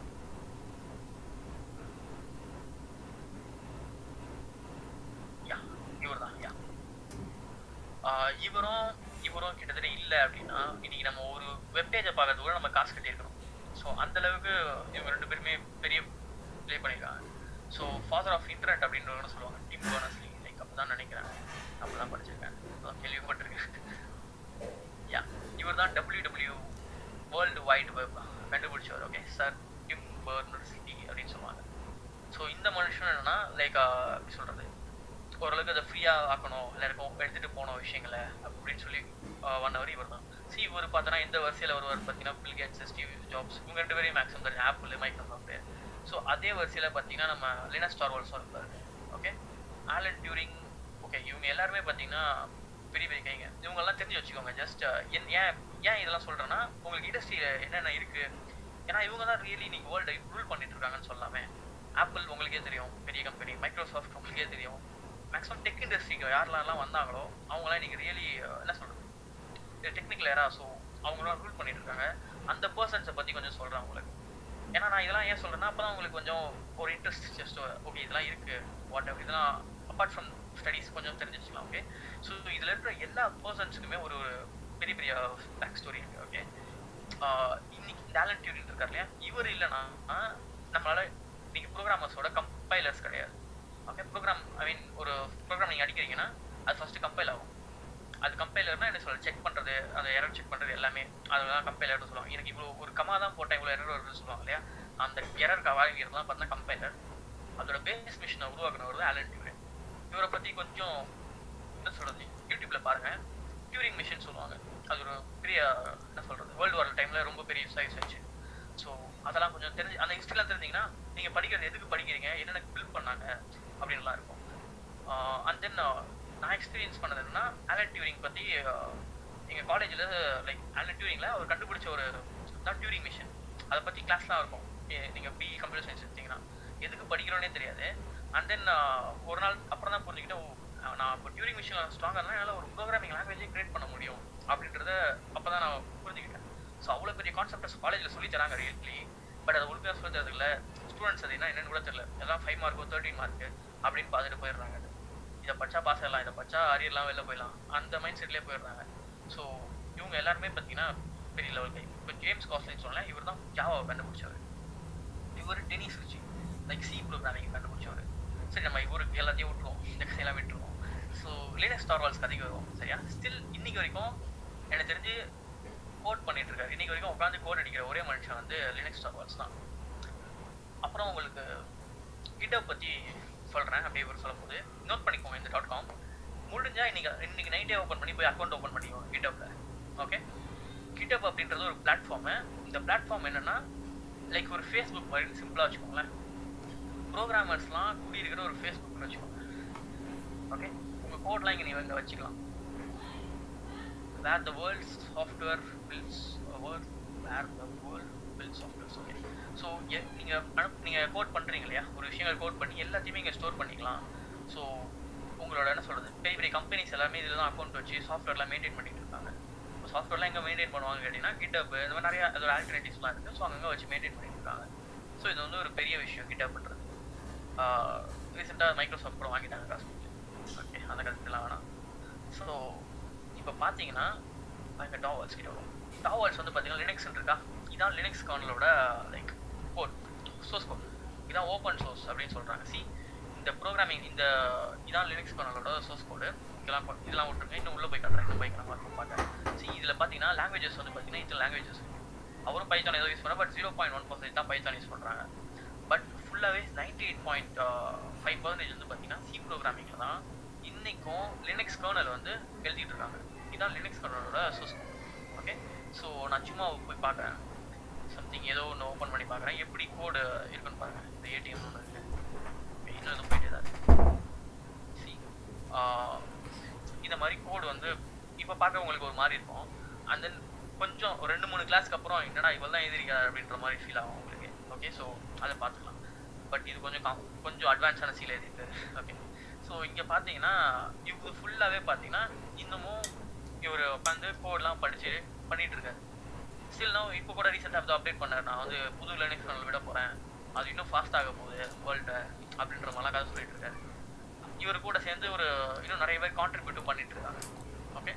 யா இவர் தான் யா இவரும் இவரும் கிட்டத்தட்ட இல்லை அப்படின்னா இன்னைக்கு நம்ம ஒரு வெப்பேஜை பார்க்கறது கூட நம்ம காசு கட்டியிருக்கணும் ஸோ அந்த அளவுக்கு இவங்க ரெண்டு பேருமே பெரிய ப்ளே பண்ணியிருக்காங்க ஸோ ஃபாதர் ஆஃப் இன்டர்நெட் அப்படின்றவங்க சொல்லுவாங்க டிம் பர்னஸ்லி லைக் அப்போ தான் நினைக்கிறேன் அப்போ தான் படிச்சிருக்கேன் அப்பதான் கேள்விப்பட்டிருக்கேன் யா இவர் தான் W W world wide web கண்டுபிடிச்சவர் ஓகே சார் டிம் பர்னர்ஸ்லி அப்படின்னு சொல்லுவாங்க ஸோ இந்த மனுஷன் என்னன்னா லைக் எப்படி சொல்றது ஓரளவுக்கு அதை ஃப்ரீயாக ஆக்கணும் எல்லாருக்கும் எடுத்துகிட்டு போன விஷயங்களை அப்படின்னு சொல்லி ஒன் ஹவர் இவர் தான் சி இவர் பார்த்தோன்னா இந்த வரிசையில் வருவார் பார்த்தீங்கன்னா பில் கேட்ஸ் ஸ்டீவ் ஜாப்ஸ் இவங்க ரெண்டு பேரையும் மேக்ஸிமம் தெரியும் ஆப்பிள் மைக்ரோசாஃப்ட் ஸோ அதே வரிசையில் பார்த்தீங்கன்னா நம்ம லினஸ் ஸ்டார்வால்ஸும் இருப்பார் ஓகே ஆலன் டியூரிங் ஓகே இவங்க எல்லாருமே பார்த்தீங்கன்னா பெரிய பெரிய கைங்க இவங்கெல்லாம் தெரிஞ்சு வச்சுக்கோங்க ஜஸ்ட் ஏன் ஏன் இதெல்லாம் சொல்கிறேன்னா உங்களுக்கு இண்டஸ்ட்ரியில் என்னென்ன இருக்குது ஏன்னா இவங்க தான் ரியலி நீங்கள் வேர்ல்டை ரூல் பண்ணிட்டு இருக்காங்கன்னு சொல்லாமே ஆப்பிள் உங்களுக்கே தெரியும் பெரிய கம்பெனி மைக்ரோசாஃப்ட் உங்களுக்கே தெரியும் மேக்ஸிமம் டெக் இண்டஸ்ட்ரிக்கு யாரெல்லாம் வந்தாங்களோ அவங்களாம் நீங்கள் ரியலி என்ன சொல்கிறது டெக்னிக்கல் ஏரா ஸோ அவங்களாம் ரூல் பண்ணிட்டு இருக்காங்க அந்த பர்சன்ஸை பற்றி கொஞ்சம் சொல்கிறேன் உங்களுக்கு ஏன்னா நான் இதெல்லாம் ஏன் சொல்கிறேன்னா அப்போ தான் உங்களுக்கு கொஞ்சம் ஒரு இன்ட்ரெஸ்ட் ஜஸ்ட் ஓகே இதெல்லாம் இருக்குது வாட் எவர் இதெல்லாம் அப்பார்ட் ஃப்ரம் ஸ்டடீஸ் கொஞ்சம் தெரிஞ்சு வச்சுக்கலாம் ஓகே ஸோ இதில் இருக்கிற எல்லா பர்சன்ஸுக்குமே ஒரு ஒரு பெரிய பெரிய பேக் ஸ்டோரி இருக்குது ஓகே இன்னைக்கு டேலண்ட் டியூரிங் இருக்கார் இல்லையா இவர் இல்லைன்னா நம்மளால இன்னைக்கு ப்ரோக்ராமர்ஸோட கம்பைலர்ஸ் கிடையாது ஓகே ப்ரோக்ராம் ஐ மீன் ஒரு ப்ரோக்ராம் நீங்கள் அடிக்கிறீங்கன்னா அது ஃபஸ்ட்டு கம்பைல் ஆகும் அது கம்பைலர்னா என்ன சொல்ல செக் பண்ணுறது அந்த எரர் செக் பண்ணுறது எல்லாமே அதெல்லாம் கம்பைலர்னு சொல்லுவாங்க எனக்கு இவ்வளோ ஒரு கமா தான் போட்டேன் இவ்வளோ எரர் வருதுன்னு சொல்லுவாங்க இல்லையா அந்த எரர் வாங்கிக்கிறதுலாம் பார்த்தீங்கன்னா கம்பைலர் அதோட பேஸ் மிஷினை உருவாக்குனவர் தான் ஆலன் டியூரிங் இவரை பற்றி கொஞ்சம் என்ன சொல்கிறது யூடியூப்பில் பாருங்கள் டியூரிங் மிஷின் சொல்லுவாங்க அது ஒரு பெரிய என்ன சொல்கிறது வேர்ல்டு வார் டைமில் ரொம்ப பெரிய யூஸ் ஆகிடுச்சு ஆச்சு ஸோ அதெல்லாம் கொஞ்சம் தெரிஞ்சு அந்த ஹிஸ்ட்ரிலாம் தெரிஞ்சிங்கன்னா நீங்கள் படிக்கிறது எதுக்கு படிக்கிறீங்க என்னென்ன பில்ட் பண்ணாங்க அப்படின்லாம் இருக்கும் அண்ட் தென் நான் எக்ஸ்பீரியன்ஸ் பண்ணது என்னன்னா ஆலன் டியூரிங் பற்றி எங்கள் காலேஜில் லைக் ஆலன் டியூரிங்கில் அவர் கண்டுபிடிச்ச ஒரு தான் டியூரிங் மிஷின் அதை பற்றி கிளாஸ்லாம் இருக்கும் நீங்கள் பிஇ கம்ப்யூட்டர் சயின்ஸ் எடுத்தீங்கன்னா எதுக்கு படிக்கிறோன்னே தெரியாது அண்ட் தென் ஒரு நாள் அப்புறம் தான் புரிஞ்சுக்கிட்டேன் ஓ, நான் இப்போ டியூரிங் மிஷினில் ஸ்ட்ராங்காக இருந்தால் என்னால் ஒரு ப்ரோக்ராமிங் லாங்குவேஜே கிரியேட் பண்ண முடியும் அப்படின்றத அப்போ தான் நான் புரிஞ்சுக்கிட்டேன் ஸோ அவ்வளோ பெரிய கான்செப்டஸ் காலேஜில் சொல்லி தராங்க ரியலி பட் அதை ஒழுங்காக சொல்லி தரது இல்லை ஸ்டூடெண்ட்ஸ் அது என்ன என்னன்னு கூட தெரியல எல்லாம் ஃபைவ் மார்க்கோ தேர்ட்டின் மார்க்கு அப்படின்னு பார்த்துட்டு போயிடுறாங்க அது இதை படிச்சா பாஸ் ஆகலாம் இதை படிச்சா அரியர்லாம் வெளில போயிடலாம் அந்த மைண்ட் செட்லேயே போயிடுறாங்க ஸோ இவங்க எல்லாருமே பார்த்தீங்கன்னா பெரிய லெவல் கை இப்போ ஜேம்ஸ் காஸ்லின்னு சொன்னேன் இவர் தான் ஜாவாவை கண்டுபிடிச்சவர் இவர் Dennis Ritchie like C programming கண்டுபிடிச்சவர் சரி நம்ம இவருக்கு எல்லாத்தையும் விட்டுருவோம் இந்த கதையெல்லாம் விட்டுருவோம் ஸோ லினக்ஸ் ஸ்டார்வால்ஸ் கதைக்கு வருவோம் சரியா ஸ்டில் இன்னைக்கு வரைக்கும் எனக்கு தெரிஞ்சு கோட் பண்ணிட்டு இருக்காரு இன்னைக்கு வரைக்கும் உட்காந்து கோட் அடிக்கிற ஒரே மனுஷன் வந்து லினக்ஸ் ஸ்டார்வால்ஸ் தான் அப்புறம் உங்களுக்கு கிட்டப் பற்றி சொல்கிறேன் அப்படியே ஒரு சொல்லும் போது நோட் பண்ணிக்கோங்க இந்த டாட் காம் முடிஞ்சா இன்னைக்கு இன்னைக்கு நைட்டே ஓப்பன் பண்ணி போய் அக்கௌண்ட் ஓப்பன் பண்ணிக்கோங்க கிட்டப்ல ஓகே கிட்டப் அப்படின்றது ஒரு பிளாட்ஃபார்மு இந்த பிளாட்ஃபார்ம் என்னன்னா லைக் ஒரு ஃபேஸ்புக் மாதிரி சிம்பிளாக வச்சுக்கோங்களேன் ப்ரோக்ராமர்ஸ்லாம் கூடியிருக்கிற ஒரு ஃபேஸ்புக்னு வச்சுக்கோங்க ஓகே உங்கள் கோட்லாம் இங்கே நீங்கள் இங்கே வச்சுக்கலாம் where the world software bills world where the world bill softwares okay so நீங்கள் அனுப் நீங்கள் கோட் பண்ணுறீங்க இல்லையா ஒரு விஷயங்கள் கோட் பண்ணி எல்லாத்தையுமே இங்கே ஸ்டோர் பண்ணிக்கலாம் ஸோ உங்களோட என்ன சொல்கிறது பெரிய பெரிய கம்பெனிஸ் எல்லாமே இதில் தான் அக்கௌண்ட் வச்சு சாஃப்ட்வேர்லாம் மெயின்டைன் பண்ணிட்டு இருக்காங்க இப்போ சாஃப்ட்வேர்லாம் எங்கே மெயின்டைன் பண்ணுவாங்க கேட்டிங்கன்னா கிட்டப் இந்த மாதிரி நிறைய அதோட ஆல்டர்னேட்டிவ்ஸ்லாம் இருக்குது ஸோ அங்கங்கே வச்சு மெயின்டைன் பண்ணிட்டு இருக்காங்க ஸோ இது வந்து ஒரு பெரிய விஷயம் கிட்டப்ன்றது ரீசெண்டாக மைக்ரோசாஃப்ட் கூட வாங்கிட்டாங்க காசு ஓகே அந்த கருத்துலாம் வேணாம் ஸோ இப்போ பார்த்தீங்கன்னா அங்கே டாவல்ஸ் கிட்ட வரும் டாவல்ஸ் வந்து பார்த்தீங்கன்னா லினக்ஸ் இருக்கா இதான் லினக்ஸ் கர்னலோட லைக் கோட் சோர்ஸ் கோட் இதான் ஓப்பன் சோர்ஸ் அப்படின்னு சொல்கிறாங்க சி இந்த ப்ரோக்ராமிங் இந்த இதான் லினக்ஸ் கர்னலோட சோர்ஸ் கோடு இதெல்லாம் கொ- இதெல்லாம் விட்டுருங்க இன்னும் உள்ளே போய் காட்டுறேன் இன்னும் போய் நம்ம இருக்கும் பார்க்க சி இதில் பார்த்தீங்கன்னா லாங்குவேஜஸ் வந்து பார்த்தீங்கன்னா இத்தனை லாங்குவேஜஸ் அவரும் பைத்தான் ஏதோ யூஸ் பண்ண but zero point one percentage தான் பைத்தான் யூஸ் பண்ணுறாங்க பட் ஃபுல்லாகவே ninety eight point five percentage வந்து பார்த்தீங்கன்னா சி ப்ரோக்ராமிங்கில் தான் இன்னைக்கும் லினக்ஸ் கர்னல் வந்து எழுதிட்டு இருக்காங்க இதான் லினக்ஸ் கர்னலோட சோர்ஸ் ஓகே ஸோ நான் சும்மா போய் பார்க்குறேன் சம்திங் ஏதோ ஒன்று ஓப்பன் பண்ணி பார்க்குறேன் எப்படி கோடு இருக்குன்னு பாருங்க இந்த ஏடிஎம் ஒன்று இருக்கு Okay, இன்னும் எதுவும் போயிட்டே தான் இருக்கு சி இந்த மாதிரி கோடு வந்து இப்போ பார்க்க உங்களுக்கு ஒரு மாதிரி இருக்கும் அண்ட் தென் கொஞ்சம் ஒரு ரெண்டு மூணு கிளாஸ்க்கு அப்புறம் என்னடா இவள் தான் எழுதிருக்காரு அப்படின்ற மாதிரி ஃபீல் ஆகும் உங்களுக்கு ஓகே ஸோ அதை பார்த்துக்கலாம் பட் இது கொஞ்சம் com- கொஞ்சம் அட்வான்ஸான சீல் எழுதிருக்காரு ஓகே ஸோ இங்கே பார்த்தீங்கன்னா இது ஃபுல்லாகவே பார்த்தீங்கன்னா இன்னமும் இவர் உட்காந்து கோட்லாம் படிச்சு பண்ணிட்டு இருக்காரு ஸ்டில் நான் இப்போ கூட ரீசெண்டாக அதை அப்டேட் பண்ணார் நான் வந்து புது லினக்ஸ் கர்னல் விட போகிறேன் அது இன்னும் ஃபாஸ்ட் ஆக போகுது வேர்ல்டு அப்படின்ற மாதிரிலாம் கதை சொல்லிட்டு இருக்காரு இவர் கூட சேர்ந்து ஒரு இன்னும் நிறைய பேர் கான்ட்ரிபியூட்டும் பண்ணிட்டு இருக்காங்க ஓகே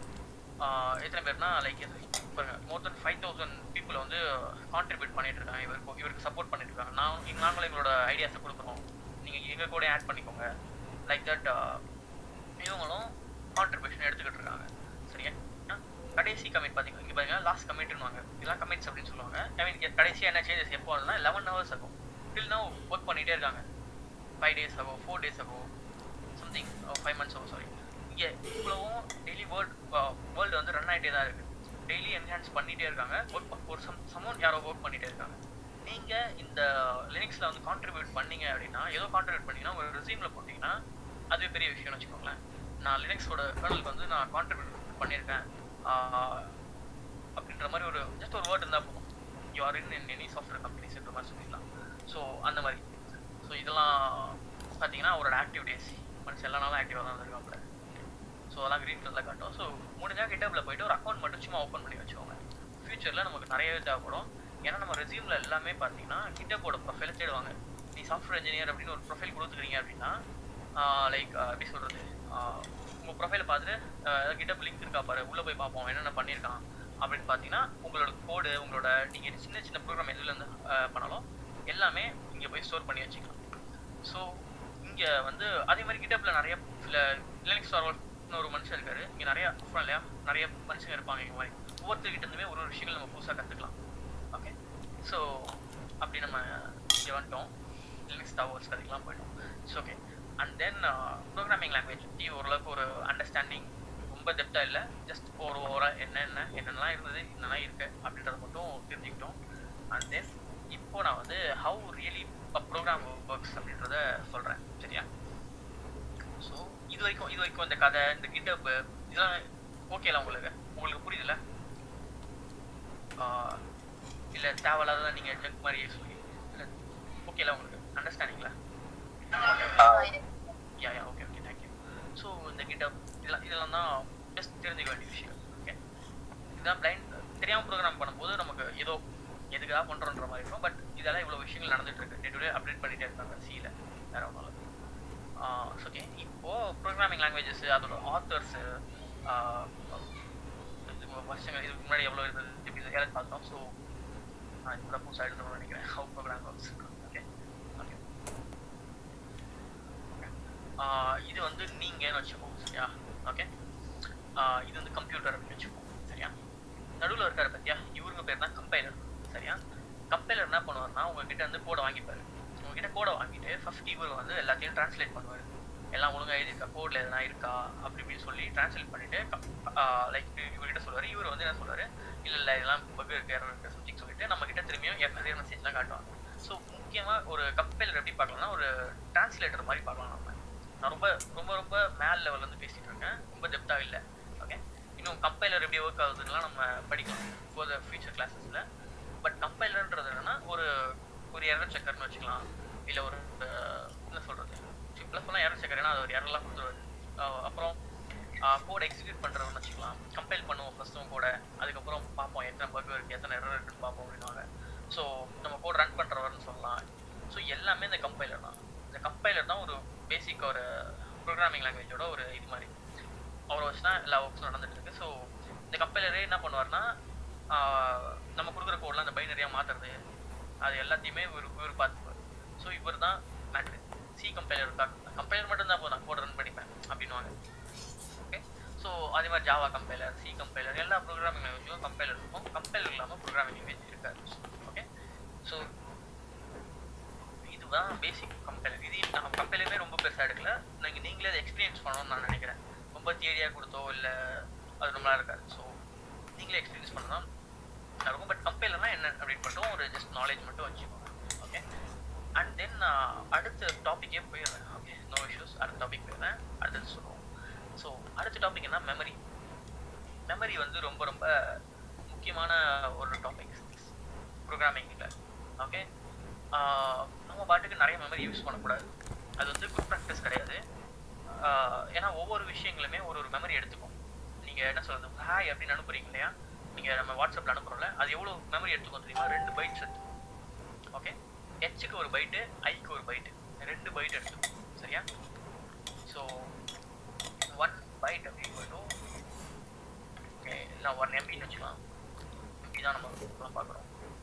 எத்தனை பேர்னா லைக் பாருங்க more then five thousand people வந்து கான்ட்ரிபியூட் பண்ணிட்டு இருக்காங்க இவருக்கு இவருக்கு சப்போர்ட் பண்ணிட்டு இருக்காங்க நான் இங்க நாங்களும் எங்களோட ஐடியாஸை கொடுக்குறோம் நீங்கள் எங்கள் கூட ஆட் பண்ணிக்கோங்க லைக் தட் இவங்களும் கான்ட்ரிபியூஷன் எடுத்துக்கிட்டு இருக்காங்க சரியா ஆ, கடைசி கமிட் பார்த்தீங்கன்னா இங்கே பாருங்க லாஸ்ட் கமிட்னுவாங்க இதெல்லாம் கமிட்ஸ் அப்படின்னு சொல்லுவாங்க ஐ மீன் கடைசியாக என்ன சேஞ்சஸ் எப்போ வருதுன்னா லெவன் ஹவர்ஸ் ஆகும் டில் நோ ஒர்க் பண்ணிகிட்டே இருக்காங்க ஃபைவ் டேஸ் ஆகும் ஃபோர் டேஸ் ஆகும் சம்திங் ஃபைவ் மந்த்ஸ் ஆகும் சாரி இங்கே இவ்வளவும் டெய்லி வேர்ல்ட் வேர்ல்டு வந்து ரன் ஆகிட்டே தான் இருக்குது டெய்லி என்ஹான்ஸ் பண்ணிகிட்டே இருக்காங்க ஒர்க் ஒரு சம் சமௌண்ட் யாரோ ஒர்க் பண்ணிகிட்டே இருக்காங்க நீங்கள் இந்த லினிக்ஸில் வந்து கான்ட்ரிபியூட் பண்ணீங்க அப்படின்னா ஏதோ கான்ட்ரிபியூட் பண்ணீங்கன்னா ஒரு ரெசியூமில் போட்டிங்கன்னா அதுவே பெரிய விஷயம்னு வச்சுக்கோங்களேன் நான் லினக்ஸோட கர்னலுக்கு வந்து நான் கான்ட்ரிபியூட் பண்ணியிருக்கேன் ஆஹ் அப்படின்ற மாதிரி ஒரு ஜஸ்ட் ஒரு வேர்ட் இருந்தால் போதும் you are in in any software கம்பெனிஸ்ன்ற மாதிரி சொல்லிடலாம் ஸோ அந்த மாதிரி ஸோ இதெல்லாம் பார்த்தீங்கன்னா அவரோட ஆக்டிவிட்டீஸ் மனுஷன் எல்லா நாளும் ஆக்டிவாக தான் இருக்காப்புல ஸோ அதெல்லாம் க்ரீன் கலரில் காட்டும் ஸோ முடிஞ்சா கிட்டப்பில் போயிட்டு ஒரு அக்கௌண்ட் மட்டும் சும்மா ஓப்பன் பண்ணி வச்சுக்கோங்க ஃபியூச்சரில் நமக்கு நிறையவே தேவைப்படும் ஏன்னா நம்ம ரெசியூமில் எல்லாமே பார்த்தீங்கன்னா கிட்டப்போட ப்ரொஃபைலை தேடுவாங்க நீ சாஃப்ட்வேர் இன்ஜினியர் அப்படின்னு ஒரு ப்ரொஃபைல் கொடுத்துக்கிறீங்க அப்படின்னா லைக் எப்படி சொல்கிறது உங்கள் ப்ரொஃபைலை பார்த்துட்டு கிட்டப் லிங்க் இருக்கா பாரு உள்ளே போய் பார்ப்போம் என்னென்ன பண்ணியிருக்கான் அப்படின்னு பார்த்தீங்கன்னா உங்களோட கோடு உங்களோட நீங்கள் சின்ன சின்ன ப்ரோக்ராம் எதுலேருந்து பண்ணாலும் எல்லாமே இங்கே போய் ஸ்டோர் பண்ணி வச்சுக்கலாம் ஸோ இங்கே வந்து அதே மாதிரி கிட்டப்பில் நிறைய லினக்ஸ் சர்வர்னு ஒரு மனுஷன் இருக்காரு இங்கே நிறைய அப்புறம் இல்லையா நிறைய மனுஷங்க இருப்பாங்க இங்கே மாதிரி ஒவ்வொருத்தர்கிட்ட இருந்துமே ஒரு ஒரு விஷயங்கள் நம்ம புதுசாக கற்றுக்கலாம் ஓகே ஸோ அப்படி நம்ம இங்கே வந்துட்டோம் லினக்ஸ் டவர்ஸ் அதுக்கெல்லாம் போயிட்டோம் so okay and then programming language பற்றி ஓரளவுக்கு ஒரு அண்டர்ஸ்டாண்டிங் ரொம்ப டெப்த்தாக இல்லை ஜஸ்ட் ஒரு ஓவராக என்னென்ன என்னென்னலாம் இருந்தது என்னெல்லாம் இருக்கு அப்படின்றத மட்டும் தெரிஞ்சுக்கிட்டோம் அண்ட் தென் இப்போ நான் வந்து ஹவு ரியலி ப்ரோக்ராம் ஒர்க்ஸ் அப்படின்றத சொல்கிறேன் சரியா ஸோ இது வரைக்கும் இது வரைக்கும் இந்த கதை இந்த கிட்டப் இதெல்லாம் ஓகேல உங்களுக்கு உங்களுக்கு புரியுதுல்ல இல்லை தேவையில்லாதான் நீங்கள் ஜங்க் மாதிரி சொல்லி இல்லை ஓகேல உங்களுக்கு அண்டர்ஸ்டாண்டிங்களா yeah yeah okay okay thank you so இந்த கிட்டப் இதெல்லாம் இதெல்லாம் தான் ஜஸ்ட் தெரிஞ்சுக்க வேண்டிய விஷயம் ஓகே இதுதான் பிளைண்ட் தெரியாமல் ப்ரோக்ராம் பண்ணும்போது நமக்கு ஏதோ எதுக்காக பண்ணுறோன்ற மாதிரி இருக்கும் பட் இதெல்லாம் இவ்வளோ விஷயங்கள் நடந்துட்டு இருக்கு டே டு டே அப்டேட் பண்ணிட்டே இருக்காங்க சியில் வேற ஒன்றும் இல்லை ஓகே இப்போது ப்ரோக்ராமிங் லாங்குவேஜஸ் அதோட ஆத்தர்ஸு வருஷங்கள் இதுக்கு முன்னாடி எவ்வளோ இருந்தது எப்படி யாராவது பார்த்தோம் ஸோ நான் இப்போ தான் புதுசாக எடுக்கணும்னு நினைக்கிறேன் how program works okay okay இது வந்து நீங்கன்னு வச்சுக்கோங்க சரியா ஓகே இது வந்து கம்ப்யூட்டர் அப்படின்னு வச்சுக்கோங்க சரியா நடுவில் இருக்காரு பத்தியா இவருங்க பேர் தான் கம்பைலர் சரியா கம்பைலர் என்ன பண்ணுவார்னா உங்ககிட்ட இருந்து கோடை வாங்கிப்பாரு உங்ககிட்ட கிட்ட கோடை வாங்கிட்டு ஃபர்ஸ்ட் இவர் வந்து எல்லாத்தையும் ட்ரான்ஸ்லேட் பண்ணுவார் எல்லாம் ஒழுங்கா எழுதிருக்கா கோட்ல எதனா இருக்கா அப்படி இப்படின்னு சொல்லி ட்ரான்ஸ்லேட் பண்ணிட்டு லைக் இவர்கிட்ட சொல்லுவாரு இவர் வந்து என்ன சொல்லுவாரு இல்ல இல்ல இதெல்லாம் பக் இருக்கு error இருக்கு சம்திங் சொல்லிட்டு நம்ம கிட்ட திரும்பியும் நிறைய மெசேஜ்லாம் காட்டுவாங்க ஸோ முக்கியமா ஒரு கம்பைலர் எப்படி பார்க்கலாம்னா ஒரு டிரான்ஸ்லேட்டர் மாதிரி பார்க்கலாம் நம்ம நான் ரொம்ப ரொம்ப ரொம்ப மேல் லெவல்ல இருந்து பேசிட்டு இருக்கேன் ரொம்ப டெப்தா இல்ல ஓகே இன்னும் கம்பைலர் எப்படி ஒர்க் ஆகுதுலாம் நம்ம படிக்கலாம் ஃபார் த ஃபியூச்சர் கிளாஸஸ்ல பட் கம்பைலர்ன்றது என்னன்னா ஒரு ஒரு எரர் செக்கர்னு வச்சுக்கலாம் இல்ல ஒரு அஹ், என்ன சொல்றது சிம்பிளா சொன்னா எரர் செக்கர் ஏன்னா அது ஒரு எரர்லாம் கொடுத்துருவாரு அஹ், அப்புறம் கோட் எக்ஸிக்யூட் பண்றதுன்னு வச்சுக்கலாம் கம்பைல் பண்ணுவோம் ஃபர்ஸ்ட்டும் கூட அதுக்கப்புறம் பார்ப்போம் எத்தனை பக் இருக்கு எத்தனை எரர் இருக்குன்னு பார்ப்போம் அப்படின்னுவாங்க ஸோ நம்ம கோட் ரன் பண்றவர்னு சொல்லலாம் ஸோ எல்லாமே இந்த கம்பைலர் தான் இந்த கம்பைலர் தான் ஒரு பேசிக் ஒரு ப்ரோக்ராமிங் லாங்குவேஜோட ஒரு இது மாதிரி அவரை வச்சு தான் எல்லா ஒர்க்ஸும் நடந்துட்டு இருக்கு ஸோ இந்த கம்பைலரே என்ன பண்ணுவார்னா ஆஹ் நம்ம கொடுக்குற கோட்லாம் அந்த பைனரியாக மாற்றுறது அது எல்லாத்தையுமே இவர் இவர் பார்த்துப்பார் ஸோ இவர் தான் மேட்ரு சி கம்பைலர் கம்பைலர் மட்டும் தான் போதும் கோட் ரன் பண்ணிப்பேன் அப்படின்னுவாங்க ஓகே ஸோ அதே மாதிரி ஜாவா கம்பைலர் சி கம்பைலர் எல்லா ப்ரோக்ராமிங் லாங்குவேஜும் கம்பைலர் இருக்கும் கம்பைலர் இல்லாமல் ப்ரோக்ராமிங் லாங்குவேஜ் இருக்காது ஓகே ஸோ இதுதான் பேசிக் கம்பைலர் இது நம்ம கம்பைலருமே ரொம்ப பெருசாக எடுக்கல நீங்கள் நீங்களே அதை எக்ஸ்பீரியன்ஸ் பண்ணணும்னு நான் நினைக்கிறேன் ரொம்ப தியரியாக கொடுத்தோ இல்லை அது நம்மளா இருக்காது ஸோ நீங்களே எக்ஸ்பீரியன்ஸ் பண்ணலாம் இருக்கும் பட் கம்பைலர்னா என்ன அப்படின்னு மட்டும் ஒரு ஜஸ்ட் நாலேஜ் மட்டும் வச்சுக்கோங்க ஓகே அண்ட் தென் நான் அடுத்த டாப்பிக்கே போயிடுறேன் ஓகே நோ இஷ்யூஸ் அடுத்த டாபிக் போயிடுறேன் அடுத்தது சொல்லுவோம் ஸோ அடுத்த டாபிக் என்ன மெமரி மெமரி வந்து ரொம்ப ரொம்ப முக்கியமான ஒரு டாபிக் ப்ரோக்ராமிங்கில் ஓகே நம்ம பாட்டுக்கு நிறைய மெமரி யூஸ் பண்ணக்கூடாது அது வந்து குட் ப்ராக்டிஸ் கிடையாது ஆஹ் ஏன்னா ஒவ்வொரு விஷயங்களுமே ஒரு ஒரு மெமரி எடுத்துக்கும் நீங்கள் என்ன சொல்றது ஹாய் அப்படின்னு அனுப்புறீங்க இல்லையா நீங்கள் நம்ம வாட்ஸ்அப்பில் அனுப்புறோம்ல அது எவ்வளோ மெமரி எடுத்துக்கும் தெரியுமா ரெண்டு பைட்ஸ் எடுத்துக்கும் ஓகே ஹெச்சுக்கு ஒரு பைட்டு ஐக்கு ஒரு பைட்டு ரெண்டு பைட் எடுத்துக்கும் சரியா ஸோ ஒன் பைட் அப்படின்னு ஓகே இல்லை ஒன் எம்பின்னு வச்சுக்கலாம் எம்பி தான் நம்ம இப்பலாம் பார்க்குறோம்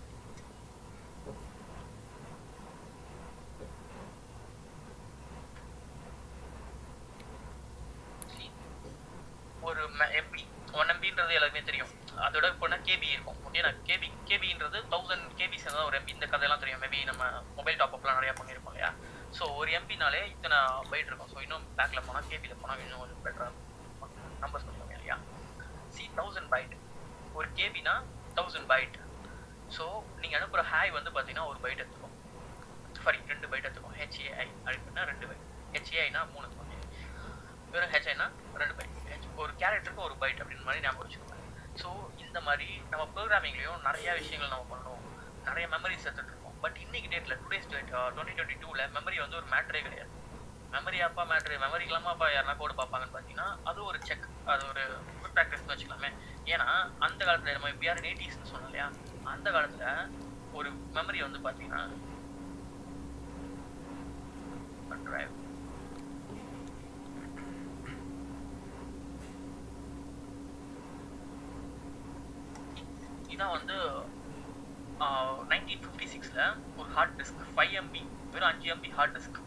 ஒரு எம்பி ஒன் எம்பின்றது எல்லாருக்குமே தெரியும் அதோட இப்போ கேபி இருக்கும் ஓகேனா கேபி கேபின்றது தௌசண்ட் கேபி சேர்ந்தா ஒரு எம்பி இந்த கதையெல்லாம் தெரியும் மேபி நம்ம மொபைல் டாப் அப்லாம் நிறையா பண்ணியிருப்போம் இல்லையா ஸோ ஒரு எம்பினாலே இத்தனை பைட் இருக்கும் ஸோ இன்னும் பேக்கில் போனால் கேபியில் போனால் இன்னும் கொஞ்சம் பெட்டராக நம்பர்ஸ் பண்ணுவாங்க இல்லையா சி தௌசண்ட் பைட் ஒரு கேபினா தௌசண்ட் பைட் ஸோ நீங்கள் அனுப்புகிற ஹாய் வந்து பார்த்தீங்கன்னா ஒரு பைட் எடுத்துக்கும் சாரி ரெண்டு பைட் எடுத்துக்கும் ஹெச்ஏஐ அப்படின்னா ரெண்டு பைட் ஹெச்ஏஐனா மூணு எடுத்துக்கும் வெறும் ஹெச்ஐனா ரெண்டு பைட் ஹெச் ஒரு கேரக்டருக்கு ஒரு பைட் அப்படின்னு மாதிரி ஞாபகம் வச்சுக்கோங்க ஸோ இந்த மாதிரி நம்ம ப்ரோக்ராமிங்லேயும் நிறைய விஷயங்கள் நம்ம பண்ணணும் நிறைய மெமரிஸ் எடுத்துட்டு இருக்கோம் பட் இன்னைக்கு டேட்டில் டுடேஸ் டேட் டுவெண்ட்டி டுவெண்ட்டி டூவில் மெமரி வந்து ஒரு மேட்ரே கிடையாது மெமரி அப்பா மேட்ரு மெமரி இல்லாமல் அப்பா யாருனா கோடு பார்ப்பாங்கன்னு பார்த்தீங்கன்னா அது ஒரு செக் அது ஒரு குட் ப்ராக்டிஸ்னு வச்சுக்கலாமே ஏன்னா அந்த காலத்தில் நம்ம பிஆர் எயிட்டிஸ்னு சொன்னோம் இல்லையா அந்த காலத்தில் ஒரு மெமரி வந்து பார்த்தீங்கன்னா டிரைவ் இதான் வந்து நைன்டீன் ஃபிஃப்டி சிக்ஸில் ஒரு ஹார்ட் டிஸ்க் ஃபைவ் எம்பி வெறும் அஞ்சு எம்பி ஹார்ட் டிஸ்க்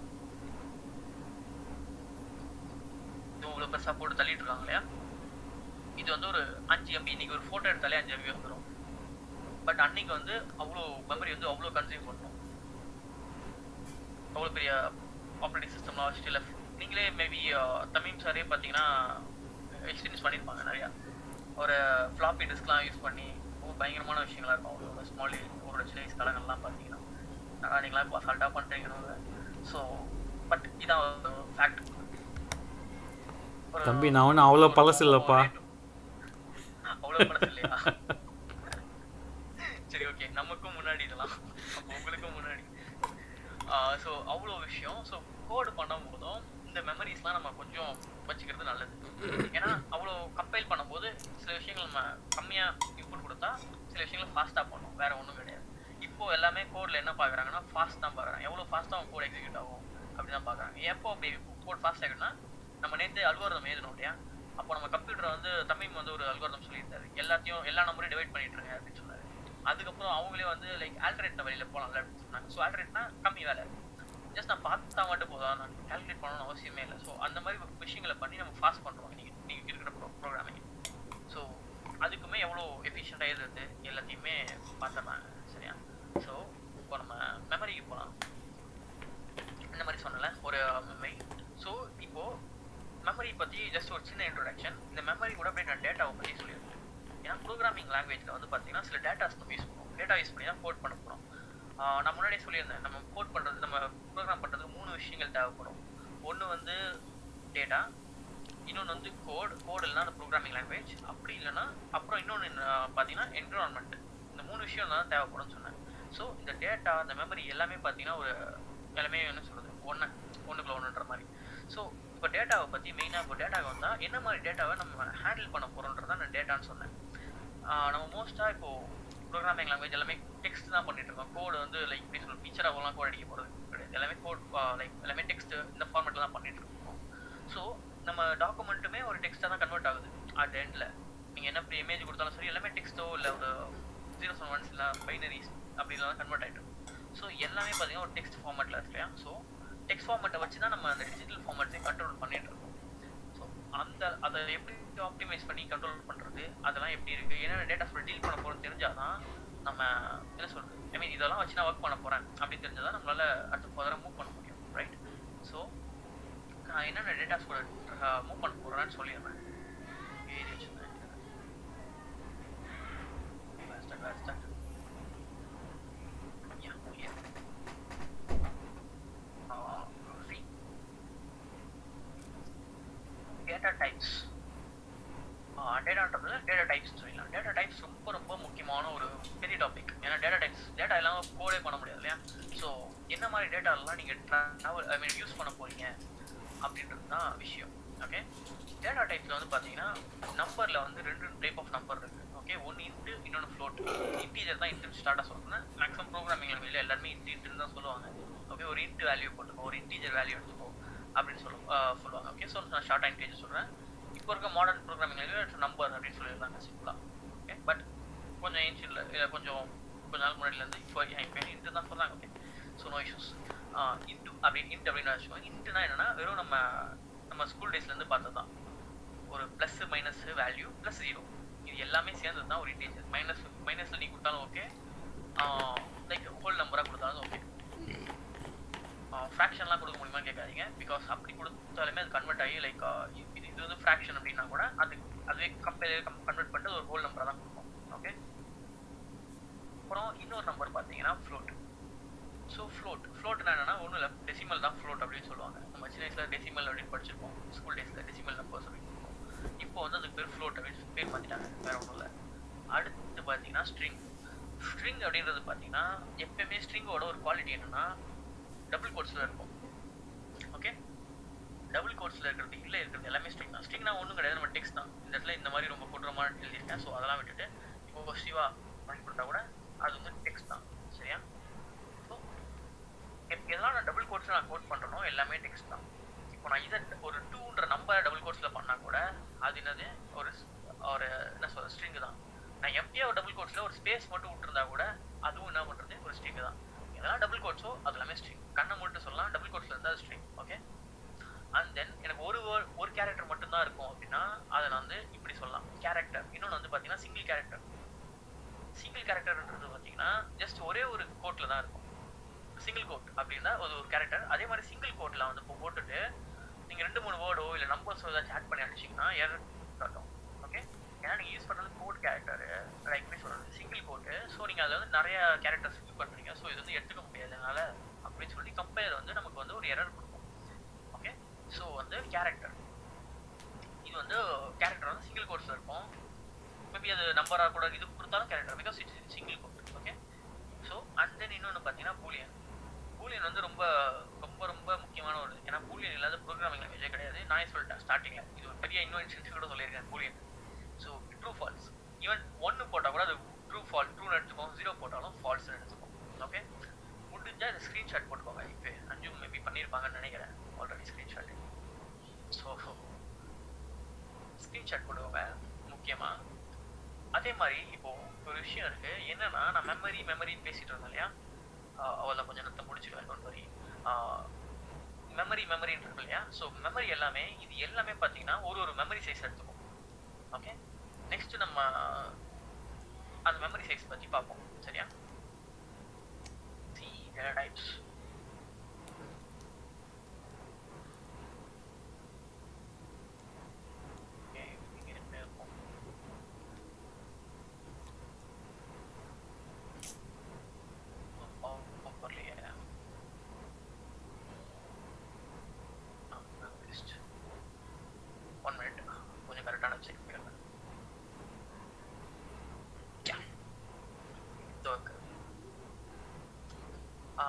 இது இவ்வளோ பெருசாக போட்டு தள்ளிட்டு இருக்காங்க இல்லையா இது வந்து ஒரு அஞ்சு எம்பி இன்னைக்கு ஒரு ஃபோட்டோ எடுத்தாலே அஞ்சு எம்பி வந்துடும் பட் அன்னைக்கு வந்து அவ்வளோ மெமரி வந்து அவ்வளோ கன்சியூம் பண்ணும் அவ்வளோ பெரிய ஆப்ரேட்டிங் சிஸ்டம்லாம் வச்சுட்டு இல்லை நீங்களே மேபி தமிழ் சாரே பார்த்தீங்கன்னா எக்ஸ்பீரியன்ஸ் பண்ணியிருப்பாங்க நிறையா ஒரு ஃப்ளாப்பி டிஸ்க்லாம் யூஸ் பண்ணி ரொம்ப பயங்கரமான விஷயங்களா இருக்கும் அவங்களோட ஸ்மால் ஒரு சின்ன வயசு காலங்கள்லாம் பார்த்தீங்கன்னா ஆனால் நீங்களாம் இப்போ அசால்ட்டாக பண்ணுறீங்கன்னு ஸோ பட் இதான் ஃபேக்ட் தம்பி நான் ஒன்றும் அவ்வளோ பழசு இல்லைப்பா அவ்வளோ பழசு இல்லையா சரி ஓகே நமக்கும் முன்னாடி இதெல்லாம் அப்போ உங்களுக்கும் முன்னாடி ஸோ அவ்வளோ விஷயம் ஸோ கோடு பண்ணும் போதும் இந்த மெமரிஸ்லாம் நம்ம கொஞ்சம் வச்சுக்கிறது நல்லது ஏன்னா அவ்வளோ கம்பைல் பண்ணும்போது சில விஷயங்கள் நம்ம கம்மியாக இன்புட் கொடுத்தா சில விஷயங்கள் ஃபாஸ்ட்டாக பண்ணும் வேற ஒன்றும் கிடையாது இப்போ எல்லாமே கோடில் என்ன பார்க்குறாங்கன்னா ஃபாஸ்ட் தான் பார்க்குறாங்க எவ்வளோ ஃபாஸ்ட்டாக அவங்க கோட் எக்ஸிக்யூட் ஆகும் அப்படி தான் பார்க்குறாங்க எப்போ அப்படி கோட் ஃபாஸ்ட் ஆகிடும்னா நம்ம நேற்று அல்கோரிதம் எழுதணும் இல்லையா அப்போ நம்ம கம்ப்யூட்டர் வந்து தமிழ் வந்து ஒரு அல்கோரிதம் சொல்லியிருந்தாரு எல்லாத்தையும் எல்லா நம்பரையும் டிவைட் பண்ணிட்டுருங்க அப்படின்னு சொன்னாரு அதுக்கப்புறம் அவங்களே வந்து லைக் ஆல்ட்ரேட் வழியில் போகலாம்ல அப்படின்னு சொன்னாங்க ஸோ ஆல்ட்ரேட்னா கம்மி வேலை ஜஸ்ட் நான் பார்த்தா மட்டும் போதும் நான் கால்குலேட் பண்ணணும்னு அவசியமே இல்லை ஸோ அந்த மாதிரி விஷயங்களை பண்ணி நம்ம ஃபாஸ்ட் பண்ணுறோம் நீங்கள் நீங்கள் இருக்கிற ப்ரோ ப்ரோக்ராமிங் ஸோ அதுக்குமே எவ்வளோ எஃபிஷியண்டாக எழுதுறது எல்லாத்தையுமே பார்த்துட்றாங்க சரியா ஸோ இப்போ நம்ம மெமரிக்கு போகலாம் மாதிரி கூட அப்படியே நான் டேட்டாவை பற்றி சொல்லியிருக்கேன் ஏன்னா ப்ரோக்ராமிங் லாங்குவேஜில் வந்து பார்த்தீங்கன்னா சில டேட்டாஸ் நம்ம யூஸ் பண்ணுவோம் டேட்டா யூஸ் பண்ணி தான் கோட் பண்ண போகிறோம் நான் முன்னாடியே சொல்லியிருந்தேன் நம்ம கோட் பண்ணுறது நம்ம ப்ரோக்ராம் பண்ணுறதுக்கு மூணு விஷயங்கள் தேவைப்படும் ஒன்று வந்து டேட்டா இன்னொன்று வந்து கோட் கோட் இல்லைனா அந்த ப்ரோக்ராமிங் லாங்குவேஜ் அப்படி இல்லைன்னா அப்புறம் இன்னொன்று பார்த்தீங்கன்னா என்விரான்மெண்ட் இந்த மூணு விஷயம் தான் தேவைப்படும்னு சொன்னேன் ஸோ இந்த டேட்டா இந்த மெமரி எல்லாமே பார்த்தீங்கன்னா ஒரு எல்லாமே என்ன சொல்கிறது ஒன்று ஒன்றுக்குள்ள ஒன்றுன்ற மாதிரி ஸோ இப்போ டேட்டாவை பற்றி மெயினாக இப்போ டேட்டாவை வந்தால் என்ன மாதிரி டேட்டாவை நம்ம ஹேண்டில் பண்ண போகிறோன்றதான் நான் டேட்டான்னு சொன்னேன் ஆஹ் நம்ம மோஸ்ட்டாக இப்போது ப்ரோக்ராமிங் லாங்குவேஜ் எல்லாமே டெக்ஸ்ட் தான் பண்ணிட்டு இருக்கோம் கோடு வந்து லைக் இப்படி சொல்ல பிக்சராகலாம் கோட் அடிக்க போகிறது கிடையாது எல்லாமே கோட் லைக் எல்லாமே டெக்ஸ்ட் இந்த ஃபார்மேட்டில் தான் பண்ணிட்டு இருக்கோம் ஸோ நம்ம டாக்குமெண்ட்டுமே ஒரு டெக்ஸ்ட்டாக தான் கன்வெர்ட் ஆகுது அட் எண்டில் நீங்கள் என்ன இமேஜ் கொடுத்தாலும் சரி எல்லாமே டெக்ஸ்ட்டோ இல்லை ஒரு ஜீரோ செவன் ஒன்ஸ் இல்லை பைனரிஸ் அப்படிலாம் தான் கன்வெர்ட் ஆகிட்டு ஸோ எல்லாமே பார்த்தீங்கன்னா ஒரு டெக்ஸ்ட் ஃபார்மேட்டில் இருக்கு இல்லையா ஸோ டெக்ஸ்ட் ஃபார்மேட்டை வச்சு தான் நம்ம அந்த டிஜிட்டல் ஃபார்மேட்ஸையும் கண்ட்ரோல் பண்ணிட்டு இருக்கோம் ஸோ அந்த அதை எப்படி ஆப்டிமைஸ் பண்ணி கண்ட்ரோல் பண்ணுறது அதெல்லாம் எப்படி இருக்குது என்னென்ன டேட்டாஸ் டீல் பண்ண போகிறோம்னு தெரிஞ்சால் தான் நம்ம என்ன சொல்கிறது ஐ மீன் இதெல்லாம் வச்சு நான் ஒர்க் பண்ண போகிறேன் அப்படின்னு தெரிஞ்சால் தான் நம்மளால் அடுத்து ஃபர்தராக மூவ் பண்ண முடியும் ரைட் ஸோ நான் என்னென்ன டேட்டாஸ் கூட மூவ் பண்ண போகிறேன்னு சொல்லிடுறேன் எழுதி வச்சுருந்தேன் Start, start, start. Yeah, yeah. Uh, see. Data types. டேட்டான்றது டேட்டா டைப்ஸ் சொல்லலாம் டேட்டா டைப்ஸ் ரொம்ப ரொம்ப முக்கியமான ஒரு பெரிய டாபிக் ஏன்னா டேட்டா டைப்ஸ் டேட்டா இல்லாமல் கோடே பண்ண முடியாது இல்லையா ஸோ என்ன மாதிரி டேட்டாலாம் நீங்கள் ட்ராவல் ஐ மீன் யூஸ் பண்ண போறீங்க அப்படின்றது தான் விஷயம் ஓகே டேட்டா டைப்ஸில் வந்து பார்த்தீங்கன்னா நம்பரில் வந்து ரெண்டு டைப் ஆஃப் நம்பர் இருக்குது ஓகே ஒன்று இன்ட்டு இன்னொன்று ஃப்ளோட் இன்டீஜர் தான் இன்ட்டு ஸ்டார்ட்டாக சொல்கிறேன் மேக்ஸிமம் ப்ரோக்ராமிங் லாங்குவேஜில் எல்லாருமே இன்ட்டு இன்ட்டுன்னு தான் சொல்லுவாங்க ஓகே ஒரு இன்ட்டு வேல்யூ போட்டுக்கோ ஒரு இன்டீஜர் வேல்யூ எடுத்துக்கோ அப்படின்னு சொல்ல சொல்லுவாங்க ஓகே ஸோ நான் ஷார்ட்டாக இன்டீஜர் சொல்கிறேன் இப்போ இருக்க மாடர்ன் ப்ரோக்ராமிங் லாங்குவேஜ் நம்பர் அப்படின்னு சொல்லியிருந்தாங்க சிம்பிளாக ஓகே பட் கொஞ்சம் ஏன்ஷியல் கொஞ்சம் கொஞ்ச நாள் முன்னாடிலேருந்து இப்போ இப்போ இன்ட்டு தான் சொல்கிறாங்க okay so no issues int அப்படி இன்ட் அப்படின்னு வச்சுக்கோங்க இன்ட்டுனா என்னன்னா வெறும் நம்ம நம்ம ஸ்கூல் டேஸ்லேருந்து பார்த்தது தான் ஒரு plus minus value plus zero இது எல்லாமே சேர்ந்தது தான் ஒரு இன்டீஜர் மைனஸ் மைனஸில் நீ கொடுத்தாலும் ஓகே லைக் ஹோல் நம்பராக கொடுத்தாலும் ஓகே ஃப்ராக்ஷன்லாம் கொடுக்க முடியுமா கேட்காதீங்க பிகாஸ் அப்படி கொடுத்தாலுமே அது கன்வெர்ட் ஆகி லைக் இது இது வந்து ஃப்ராக்ஷன் அப்படின்னா கூட அது அதுவே கம்பேர் கன்வெர்ட் பண்ணிட்டு ஒரு ஹோல் நம்பராக தான் கொடுக்கும் ஓகே அப்புறம் இன்னொரு நம்பர் பார்த்தீங்கன்னா ஃப்ளோட் ஸோ ஃப்ளோட் ஃப்ளோட்னா என்னன்னா ஒன்றும் இல்லை டெசிமல் தான் ஃப்ளோட் அப்படின்னு சொல்லுவாங்க நம்ம சின்ன வயசில் டெசிமல் அப்படின்னு படிச்சிருப்போம் ஸ்கூல் டேஸில் டெசிமல் நம்பர்ஸ் அப்படின்னு சொல்லுவோம் இப்போ வந்து அதுக்கு பேர் ஃப்ளோட் அப்படின்னு பேர் மாற்றிட்டாங்க வேற ஒன்றும் இல்லை அடுத்து பார்த்தீங்கன்னா ஸ்ட்ரிங் ஸ்ட்ரிங் அப்படின்றது பார்த்தீங்கன்னா எப்பயுமே ஸ்ட்ரிங்கோட ஒரு குவாலிட்டி என்னன்னா டபுள் கோட்ஸில் இருக்கும் ஓகே டபுள் கோட்ஸில் இருக்கிறது இல்லை இருக்கிறது எல்லாமே ஸ்ட்ரிங் தான் ஸ்ட்ரிங்னா ஒன்றும் கிடையாது நம்ம டெக்ஸ்ட் தான் இந்த இடத்துல இந்த மாதிரி ரொம்ப கொட்டுறமான எழுதியிருக்கேன் ஸோ அதெல்லாம் விட்டுட்டு இப்போ சிவா அப்படின்னு கொடுத்தா கூட அது வந்து டெக்ஸ்ட் தான் சரியா ஸோ எதெல்லாம் நான் டபுள் கோட்ஸில் நான் கோட் பண்ணுறனோ எல்லாமே டெக்ஸ்ட் தான் இப்போ நான் இதை ஒரு டூன்ற நம்பரை டபுள் கோட்ஸில் பண்ணால் கூட அது என்னது ஒரு ஒரு என்ன சொல்ற ஸ்ட்ரிங் தான் நான் எப்படியா ஒரு டபுள் கோட்ஸில் ஒரு ஸ்பேஸ் மட்டும் விட்டுருந்தா கூட அதுவும் என்ன பண்ணுறது ஒரு ஸ்ட்ரிங் தான் எதெல்லாம் டபுள் கோட்ஸோ அது எல்லாமே ஸ்ட்ரிங் கண்ணை மட்டும் சொல்லலாம் டபுள் கோட்ஸில் இருந்தால் அது ஸ்ட்ரிங் ஓகே அண்ட் தென் எனக்கு ஒரு ஒரு கேரக்டர் மட்டும்தான் இருக்கும் அப்படின்னா அதை நான் வந்து இப்படி சொல்லலாம் கேரக்டர் இன்னொன்று வந்து பார்த்தீங்கன்னா சிங்கிள் கேரக்டர் சிங்கிள் கேரக்டர்ன்றது பார்த்தீங்கன்னா ஜஸ்ட் ஒரே ஒரு கோட்டில் தான் இருக்கும் சிங்கிள் கோட் அப்படின்னா ஒரு ஒரு கேரக்டர் அதே மாதிரி சிங்கிள் கோட்டில் வந்து இப்போ போட்டுட்டு நீங்கள் ரெண்டு மூணு வேர்டோ இல்லை நம்பர்ஸோ ஏதாச்சும் ஆட் பண்ணி அடிச்சிங்கன்னா எரர் காட்டும் ஓகே ஏன்னா நீங்கள் யூஸ் பண்ணுறது கோட் கேரக்டர் லைக் எப்படி சொல்கிறது சிங்கிள் கோட்டு ஸோ நீங்கள் அதில் வந்து நிறைய கேரக்டர்ஸ் யூஸ் பண்ணுறீங்க ஸோ இது வந்து எடுத்துக்க முடியாது அதனால் அப்படின்னு சொல்லி கம்பேர் வந்து நமக்கு வந்து ஒரு எரர் கொடுக்கும் ஓகே ஸோ வந்து கேரக்டர் இது வந்து கேரக்டர் வந்து சிங்கிள் கோட்ஸில் இருக்கும் மேபி அது நம்பராக கூட இது கொடுத்தாலும் character because it's single quote okay so and then இன்னொன்று பார்த்தீங்கன்னா பூலியன் பூலியன் வந்து ரொம்ப ரொம்ப ரொம்ப முக்கியமான ஒரு ஏன்னா பூலியன் இல்லாத ப்ரோக்ராமிங் லாங்குவேஜே கிடையாது நான் சொல்லிட்டேன் ஸ்டார்டிங்கில் இது ஒரு பெரிய இன்வென்ஷன்ஸ் கூட சொல்லியிருக்கேன் Boolean so true false even ஒன்று போட்டால் கூட அது ட்ரூ ஃபால் ட்ரூன்னு எடுத்துக்கோம் ஜீரோ போட்டாலும் ஃபால்ஸ்னு எடுத்துக்கோம் ஓகே முடிஞ்சால் அது ஸ்க்ரீன்ஷாட் போட்டுக்கோங்க இப்போ அஞ்சு மேபி பண்ணியிருப்பாங்கன்னு நினைக்கிறேன் ஆல்ரெடி ஸ்க்ரீன்ஷாட் ஸோ ஸ்க்ரீன்ஷாட் போடுவாங்க முக்கியமாக அதே மாதிரி இப்போ ஒரு விஷயம் இருக்கு என்னன்னா நான் மெமரி மெமரின்னு பேசிட்டு இருந்தேன் இல்லையா அவளை கொஞ்சம் நேரத்தை முடிச்சுக்கிறேன் டோன்ட் வரி மெமரி மெமரின்னு இருக்கு இல்லையா ஸோ மெமரி எல்லாமே இது எல்லாமே பார்த்தீங்கன்னா ஒரு ஒரு மெமரி சைஸ் எடுத்துக்கும் ஓகே நெக்ஸ்ட் நம்ம அந்த மெமரி சைஸ் பற்றி பார்ப்போம் சரியா சி டைப்ஸ் ஓகே இங்கே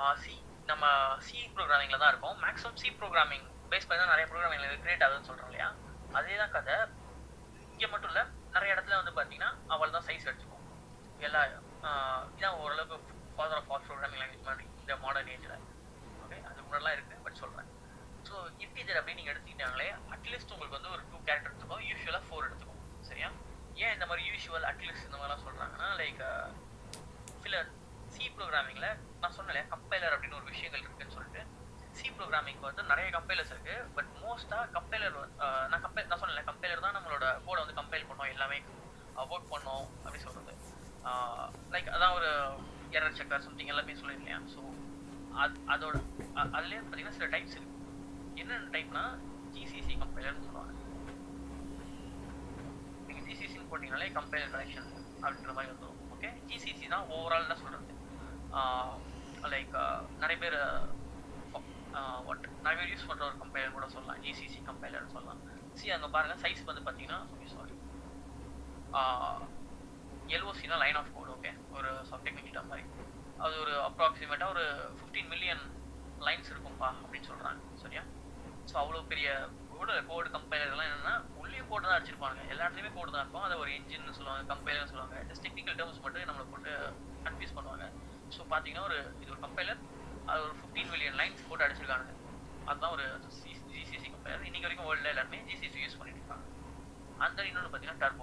சி நம்ம சி ப்ரோக்ராமிங்கில் தான் இருக்கும் மேக்ஸிமம் சி ப்ரோக்ராமிங் பேஸ் பண்ணி தான் நிறைய ப்ரோக்ராமிங் கிரியேட் ஆகுதுன்னு சொல்கிறோம் இல்லையா அதே தான் கதை இங்கே மட்டும் இல்லை நிறைய இடத்துல வந்து பார்த்தீங்கன்னா அவள் தான் சைஸ் எடுத்துக்கும் எல்லா ஆஹ் இதான் ஓரளவுக்கு father of all programming language மாதிரி இந்த மாடர்ன் ஏஜில் ஓகே அது முன்னாடிலாம் இருக்குது பட் சொல்கிறேன் ஸோ இன்டீஜர் அப்படின்னு நீங்கள் எடுத்துக்கிட்டாங்களே அட்லீஸ்ட் உங்களுக்கு வந்து ஒரு டூ கேரக்டர் எடுத்துக்கும் யூஸ்வலாக ஃபோர் எடுத்துக்கும் சரியா ஏன் இந்த மாதிரி யூஸ்வல் அட்லீஸ்ட் இந்த மாதிரிலாம் சொல்கிறாங்கன்னா லைக் சில சி ப்ரோக்ராமிங்கில் நான் சொன்னேன் கம்பைலர் அப்படின்னு ஒரு விஷயங்கள் இருக்குன்னு சொல்லிட்டு சி ப்ரோக்ராமிங்க்கு வந்து நிறைய கம்பைலர்ஸ் இருக்கு பட் மோஸ்ட்டாக கம்பைலர் நான் கம்பை நான் சொன்னேன் கம்பைலர் தான் நம்மளோட கோடை வந்து கம்பைல் பண்ணோம் எல்லாமே ஒர்க் பண்ணோம் அப்படி சொல்கிறது லைக் அதான் ஒரு எரர் செக்கர் சம்திங் எல்லாமே சொல்லியிருக்கேன் ஸோ அது அதோட அ- அதுலேயே பார்த்தீங்கன்னா சில டைப்ஸ் இருக்கு என்னென்ன டைப்னா ஜிசிசி கம்பைலர்னு சொல்லுவாங்க நீங்கள் ஜிசிசின்னு போட்டிங்கனாலே கம்பைலர் கனெக்ஷன் அப்படின்ற மாதிரி வந்துடும் ஓகே ஜிசிசி தான் ஓவரால் தான் சொல்கிறது லைக் நிறைய பேர் வாட் நிறைய பேர் யூஸ் பண்ணுற ஒரு கம்பைலர் கூட சொல்லலாம் ஜிசிசி கம்பைலர்னு சொல்லலாம் சி அங்கே பாருங்கள் சைஸ் வந்து பார்த்தீங்கன்னா சாரி எல்ஓசினா லைன் ஆஃப் கோட் ஓகே ஒரு டெக்னிக்கல் டேர்ம் மாதிரி அது ஒரு அப்ராக்சிமேட்டாக ஒரு ஃபிஃப்டீன் மில்லியன் லைன்ஸ் இருக்கும்பா அப்படின்னு சொல்கிறாங்க சரியா ஸோ அவ்வளோ பெரிய கோடு கோடு கம்பைலர்லாம் என்னன்னா உள்ளே கோடு தான் அடிச்சிருப்பாங்க எல்லா இடத்துலையுமே கோடு தான் இருக்கும் அதை ஒரு இன்ஜின் சொல்லுவாங்க கம்பைலர் சொல்லுவாங்க ஜஸ்ட் டெக்னிக்கல் டேர்ம்ஸ் மட்டும் நம்மளை போட்டு கன்ஃபியூஸ் பண்ணுவாங்க ஸோ பார்த்தீங்கன்னா ஒரு இது ஒரு கம்பைலர் அது ஒரு ஃபிஃப்டீன் மில்லியன் லைன்ஸ் போட்டு அடிச்சிருக்காங்க அதுதான் ஒரு ஜிசிசி கம்பைலர் இன்னைக்கு வரைக்கும் வேர்ல்டில் எல்லாருமே ஜிசிசி யூஸ் பண்ணிட்டு இருக்காங்க அந்த இன்னொன்று பார்த்தீங்கன்னா டர்போ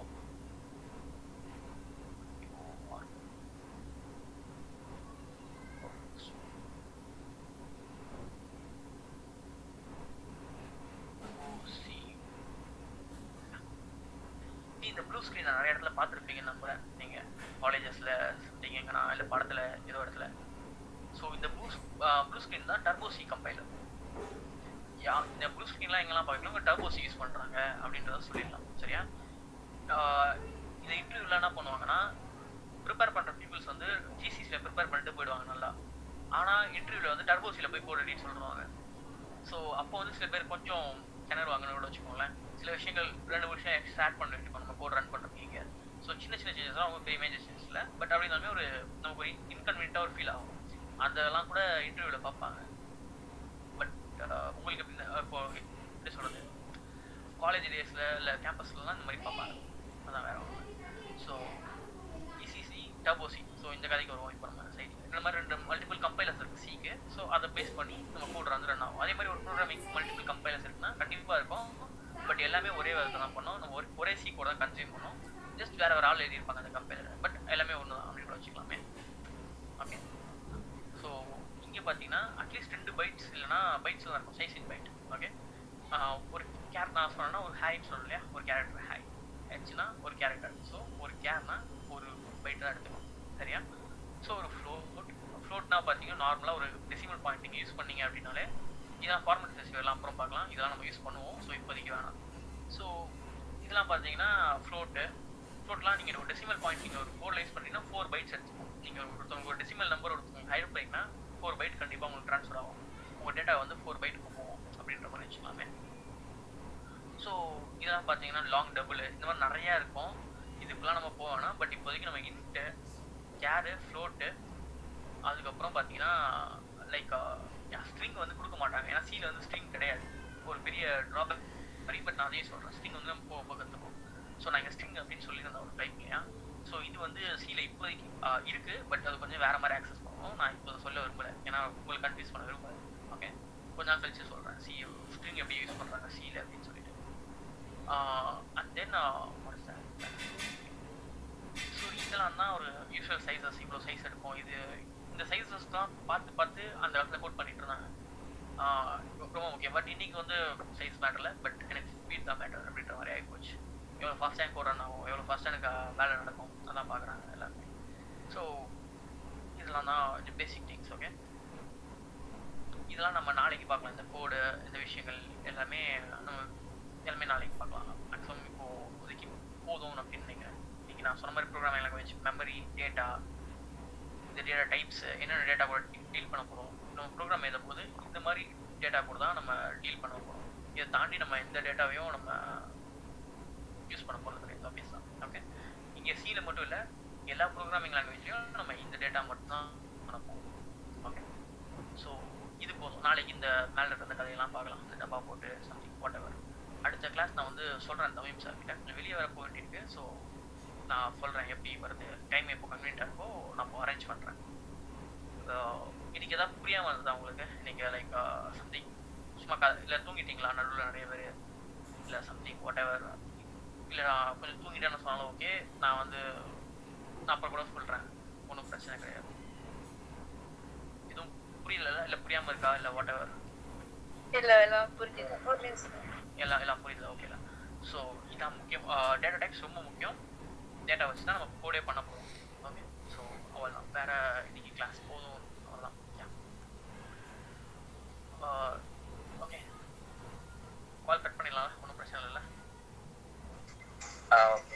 இந்த ப்ளூ ஸ்க்ரீன் நிறைய இடத்துல பார்த்துருப்பீங்கன்னு நம்புறேன் நீங்க காலேஜஸ்ல நீங்க எங்கன்னா இல்லை படத்துல ஏதோ இடத்துல ஸோ இந்த ப்ளூ ப்ளூ ஸ்க்ரீன் தான் டர்போ சி கம்பைலர் யா இந்த ப்ளூ ஸ்க்ரீன்லாம் எங்கெல்லாம் பார்க்கணும் டர்போ சி யூஸ் பண்றாங்க அப்படின்றத சொல்லிடலாம் சரியா ஆஹ் இந்த இன்டர்வியூல என்ன பண்ணுவாங்கன்னா ப்ரிப்பேர் பண்ற பீப்புள்ஸ் வந்து ஜிசிசியில் ப்ரிப்பேர் பண்ணிட்டு போயிடுவாங்க நல்லா ஆனா இன்டர்வியூல வந்து டர்போசியில் போய் போடுறேன்னு சொல்லுவாங்க ஸோ அப்போ வந்து சில பேர் கொஞ்சம் கிணறுவாங்கன்னு கூட வச்சுக்கோங்களேன் சில விஷயங்கள் ரெண்டு விஷயம் எக்ஸ்ட்ரா ஆட் பண்ண வேண்டியிருக்கும் நம்ம கோட் ரன் பண்ணுறதுக்கு ஸோ சின்ன சின்ன சேஞ்சஸ் தான் ரொம்ப பெரிய மேஜர் சேஞ்சஸ் இல்லை பட் அப்படி இருந்தாலுமே ஒரு நமக்கு ஒரு இன்கன்வீனியண்ட்டாக ஒரு ஃபீல் ஆகும் அதெல்லாம் கூட இன்டர்வியூவில் பார்ப்பாங்க பட் உங்களுக்கு எப்படி இந்த- இப்போ எப்படி சொல்கிறது காலேஜ் டேஸில் இல்லை கேம்பஸ்லலாம் இந்த மாதிரி பார்ப்பாங்க அதான் வேற ஒன்று ஸோ இசிசி டர்போசி ஸோ இந்த கதைக்கு வருவோம் இப்போ நம்ம சைடு இந்த மாதிரி ரெண்டு மல்டிபிள் கம்பைலர்ஸ் இருக்கு சிக்கு ஸோ அதை பேஸ் பண்ணி நம்ம கோட் வந்து ரன் ஆகும் அதே மாதிரி ஒரு ப்ரோக்ராமிங் மல்டிபிள் கம்பைலர்ஸ் இருக்குன்னா கண்டிப்பாக இருக்கும் பட் எல்லாமே ஒரே விதத்தை தான் பண்ணோம் நம்ம ஒரு ஒரே சி கோட் தான் கன்சியூம் பண்ணோம் ஜஸ்ட் வேற ஒரு ஆள் எழுதியிருப்பாங்க அந்த கம்பைலர் பட் எல்லாமே ஒன்று தான் அப்படின்னு கூட வச்சுக்கலாமே ஓகே ஸோ இங்கே பார்த்தீங்கன்னா அட்லீஸ்ட் ரெண்டு பைட்ஸ் இல்லைனா பைட்ஸ் தான் இருக்கும் சைஸ் இன் பைட் ஓகே ஒரு கேர் நான் சொன்னேன்னா ஒரு ஹேன்னு சொல்லணும் இல்லையா ஒரு கேரக்டர் ஹே ஹெச்னா ஒரு கேரக்டர் ஸோ ஒரு கேர்னா ஒரு பைட் தான் எடுத்துக்கணும் சரியா ஸோ ஒரு ஃப்ளோட் ஃப்ளோட்னா பார்த்தீங்கன்னா நார்மலாக ஒரு டெசிமல் பாயிண்டிங் யூஸ் பண்ணீங்க அப்படின்னாலே இதான் ஃபார்மட் ஃபெஸ்டிவல்லாம் அப்புறம் பார்க்கலாம் இதெல்லாம் நம்ம யூஸ் பண்ணுவோம் ஸோ இப்போதைக்கு வேணாம் ஸோ இதெல்லாம் பார்த்தீங்கன்னா ஃப்ளோட்டு ஃப்ளோட்லாம் நீங்கள் ஒரு டெசிமல் பாயிண்ட் நீங்கள் ஒரு ஃபோர் லைன்ஸ் பண்ணீங்கன்னா ஃபோர் பைட்ஸ் எடுத்துக்கும் நீங்கள் ஒருத்தவங்க ஒரு டெசிமல் நம்பர் ஒருத்தவங்க ஹைட் பண்ணிங்கன்னா ஃபோர் பைட் கண்டிப்பாக உங்களுக்கு ட்ரான்ஸ்ஃபர் ஆகும் உங்கள் டேட்டா வந்து ஃபோர் பைட்டுக்கு போகும் அப்படின்ற மாதிரி வச்சுக்கலாமே ஸோ இதெல்லாம் பார்த்தீங்கன்னா லாங் டபுள் இந்த மாதிரி நிறையா இருக்கும் இதுக்குலாம் நம்ம போக வேணாம் பட் இப்போதைக்கு நம்ம இன்ட்டு கேரு ஃப்ளோட்டு அதுக்கப்புறம் பார்த்தீங்கன்னா லைக் ஸ்ட்ரிங் வந்து கொடுக்க மாட்டாங்க ஏன்னா சீல வந்து ஸ்ட்ரிங் கிடையாது ஒரு பெரிய ட்ராபேக் மாதிரி பட் நான் அதையும் சொல்கிறேன் ஸ்ட்ரிங் வந்து நம்ம போக போக கற்றுப்போம் ஸோ நான் இங்கே ஸ்ட்ரிங் அப்படின்னு சொல்லியிருந்தேன் ஒரு டைப் இல்லையா ஸோ இது வந்து சீல இப்போதைக்கு ஆஹ் இருக்கு பட் அது கொஞ்சம் வேற மாதிரி ஆக்சஸ் பண்ணுவோம் நான் இப்போ சொல்ல விரும்பல ஏன்னா உங்களுக்கு கன்ஃபியூஸ் பண்ண விரும்பல ஓகே கொஞ்ச நாள் கழிச்சு சொல்கிறேன் சி ஸ்ட்ரிங் எப்படி யூஸ் பண்ணுறாங்க சீல அப்படின்னு சொல்லிட்டு அண்ட் தென் ஸோ இதெல்லாம் தான் ஒரு யூஸ்வல் சைஸஸ் இவ்வளோ சைஸ் எடுக்கும் இது இந்த சைஸஸ் தான் பார்த்து பார்த்து அந்த இடத்துல கோட் பண்ணிட்டு இருந்தாங்க ஆஹ் ரொம்ப முக்கியம் பட் இன்னைக்கு வந்து சைஸ் மேட்டர்ல பட் எனக்கு ஸ்பீட் தான் மேட்டர் அப்படின்ற மாதிரி ஆகி போச்சு எவ்வளோ ஃபாஸ்ட்டாக எனக்கு ரன் ஆகும் எவ்வளோ ஃபாஸ்ட்டாக எனக்கு வேலை நடக்கும் அதான் பார்க்குறாங்க எல்லாருமே ஸோ இதெல்லாம் தான் பேசிக் திங்ஸ் ஓகே இதெல்லாம் நம்ம நாளைக்கு பார்க்கலாம் இந்த கோடு இந்த விஷயங்கள் எல்லாமே நம்ம எல்லாமே நாளைக்கு பார்க்கலாம் மேக்ஸிமம் இப்போ இப்போதைக்கு போதும் அப்படின்னு நினைக்கிறேன் இன்னைக்கு நான் சொன்ன மாதிரி ப்ரோக்ராமிங் லாங்குவேஜ் மெமரி டேட்டா இந்த டேட்டா டைப்ஸ் என்னென்ன டேட்டா கூட டீல் பண்ண போகிறோம் நம்ம ப்ரோக்ராம் எழுத போது இந்த மாதிரி டேட்டா கூட தான் நம்ம டீல் பண்ண போகிறோம் இதை தாண்டி நம்ம எந்த டேட்டாவையும் நம்ம யூஸ் பண்ண போகிறது கிடையாது ஆப்வியஸ் தான் ஓகே இங்கே சியில் மட்டும் இல்லை எல்லா ப்ரோக்ராமிங் லாங்குவேஜ்லையும் நம்ம இந்த டேட்டா மட்டும் தான் பண்ண போகிறோம் ஓகே ஸோ இது போதும் நாளைக்கு இந்த மேலே இருக்க அந்த கதையெல்லாம் பார்க்கலாம் இந்த டப்பா போட்டு சம்திங் வாட் எவர் அடுத்த கிளாஸ் நான் வந்து சொல்கிறேன் தமிழ் சார் கிட்ட கொஞ்சம் வெளியே வர போக வேண்டியிருக்கு ஸோ நான் சொல்கிறேன் எப்படி வருது டைம் எப்போ கன்வீனியாக இருக்கோ நான் இப்போ அரேஞ்ச் பண்ணுறேன் இன்னைக்கு ஏதாவது புரியாமல் இருந்ததா உங்களுக்கு நீங்கள் லைக் சம்திங் சும்மா க இல்லை தூங்கிட்டீங்களா நடுவில் நிறைய பேர் இல்லை சம்திங் வாட் எவர் இல்லை நான் கொஞ்சம் தூங்கிட்டேன்னு சொன்னாலும் ஓகே நான் வந்து நான் அப்புறம் கூட சொல்கிறேன் ஒன்றும் பிரச்சனை கிடையாது எதுவும் புரியல இல்லை புரியாமல் இருக்கா இல்லை வாட் எவர் இல்ல எல்லாம் புரிஞ்சுது புரியுது சார் எல்லாம் எல்லாம் புரியுது ஓகேல ஸோ இதான் முக்கியம் டேட்டா டைப்ஸ் ரொம்ப முக்கியம் டேட்டா வச்சு தான் நம்ம கோடே பண்ண போகிறோம் ஓகே ஸோ அவ்வளோதான் வேற இன்னைக்கு கிளாஸ் போதும் அவ்வளோதான் ஓகே கால் கட் பண்ணிடலாம் ஒன்றும் பிரச்சனை இல்லை ஆ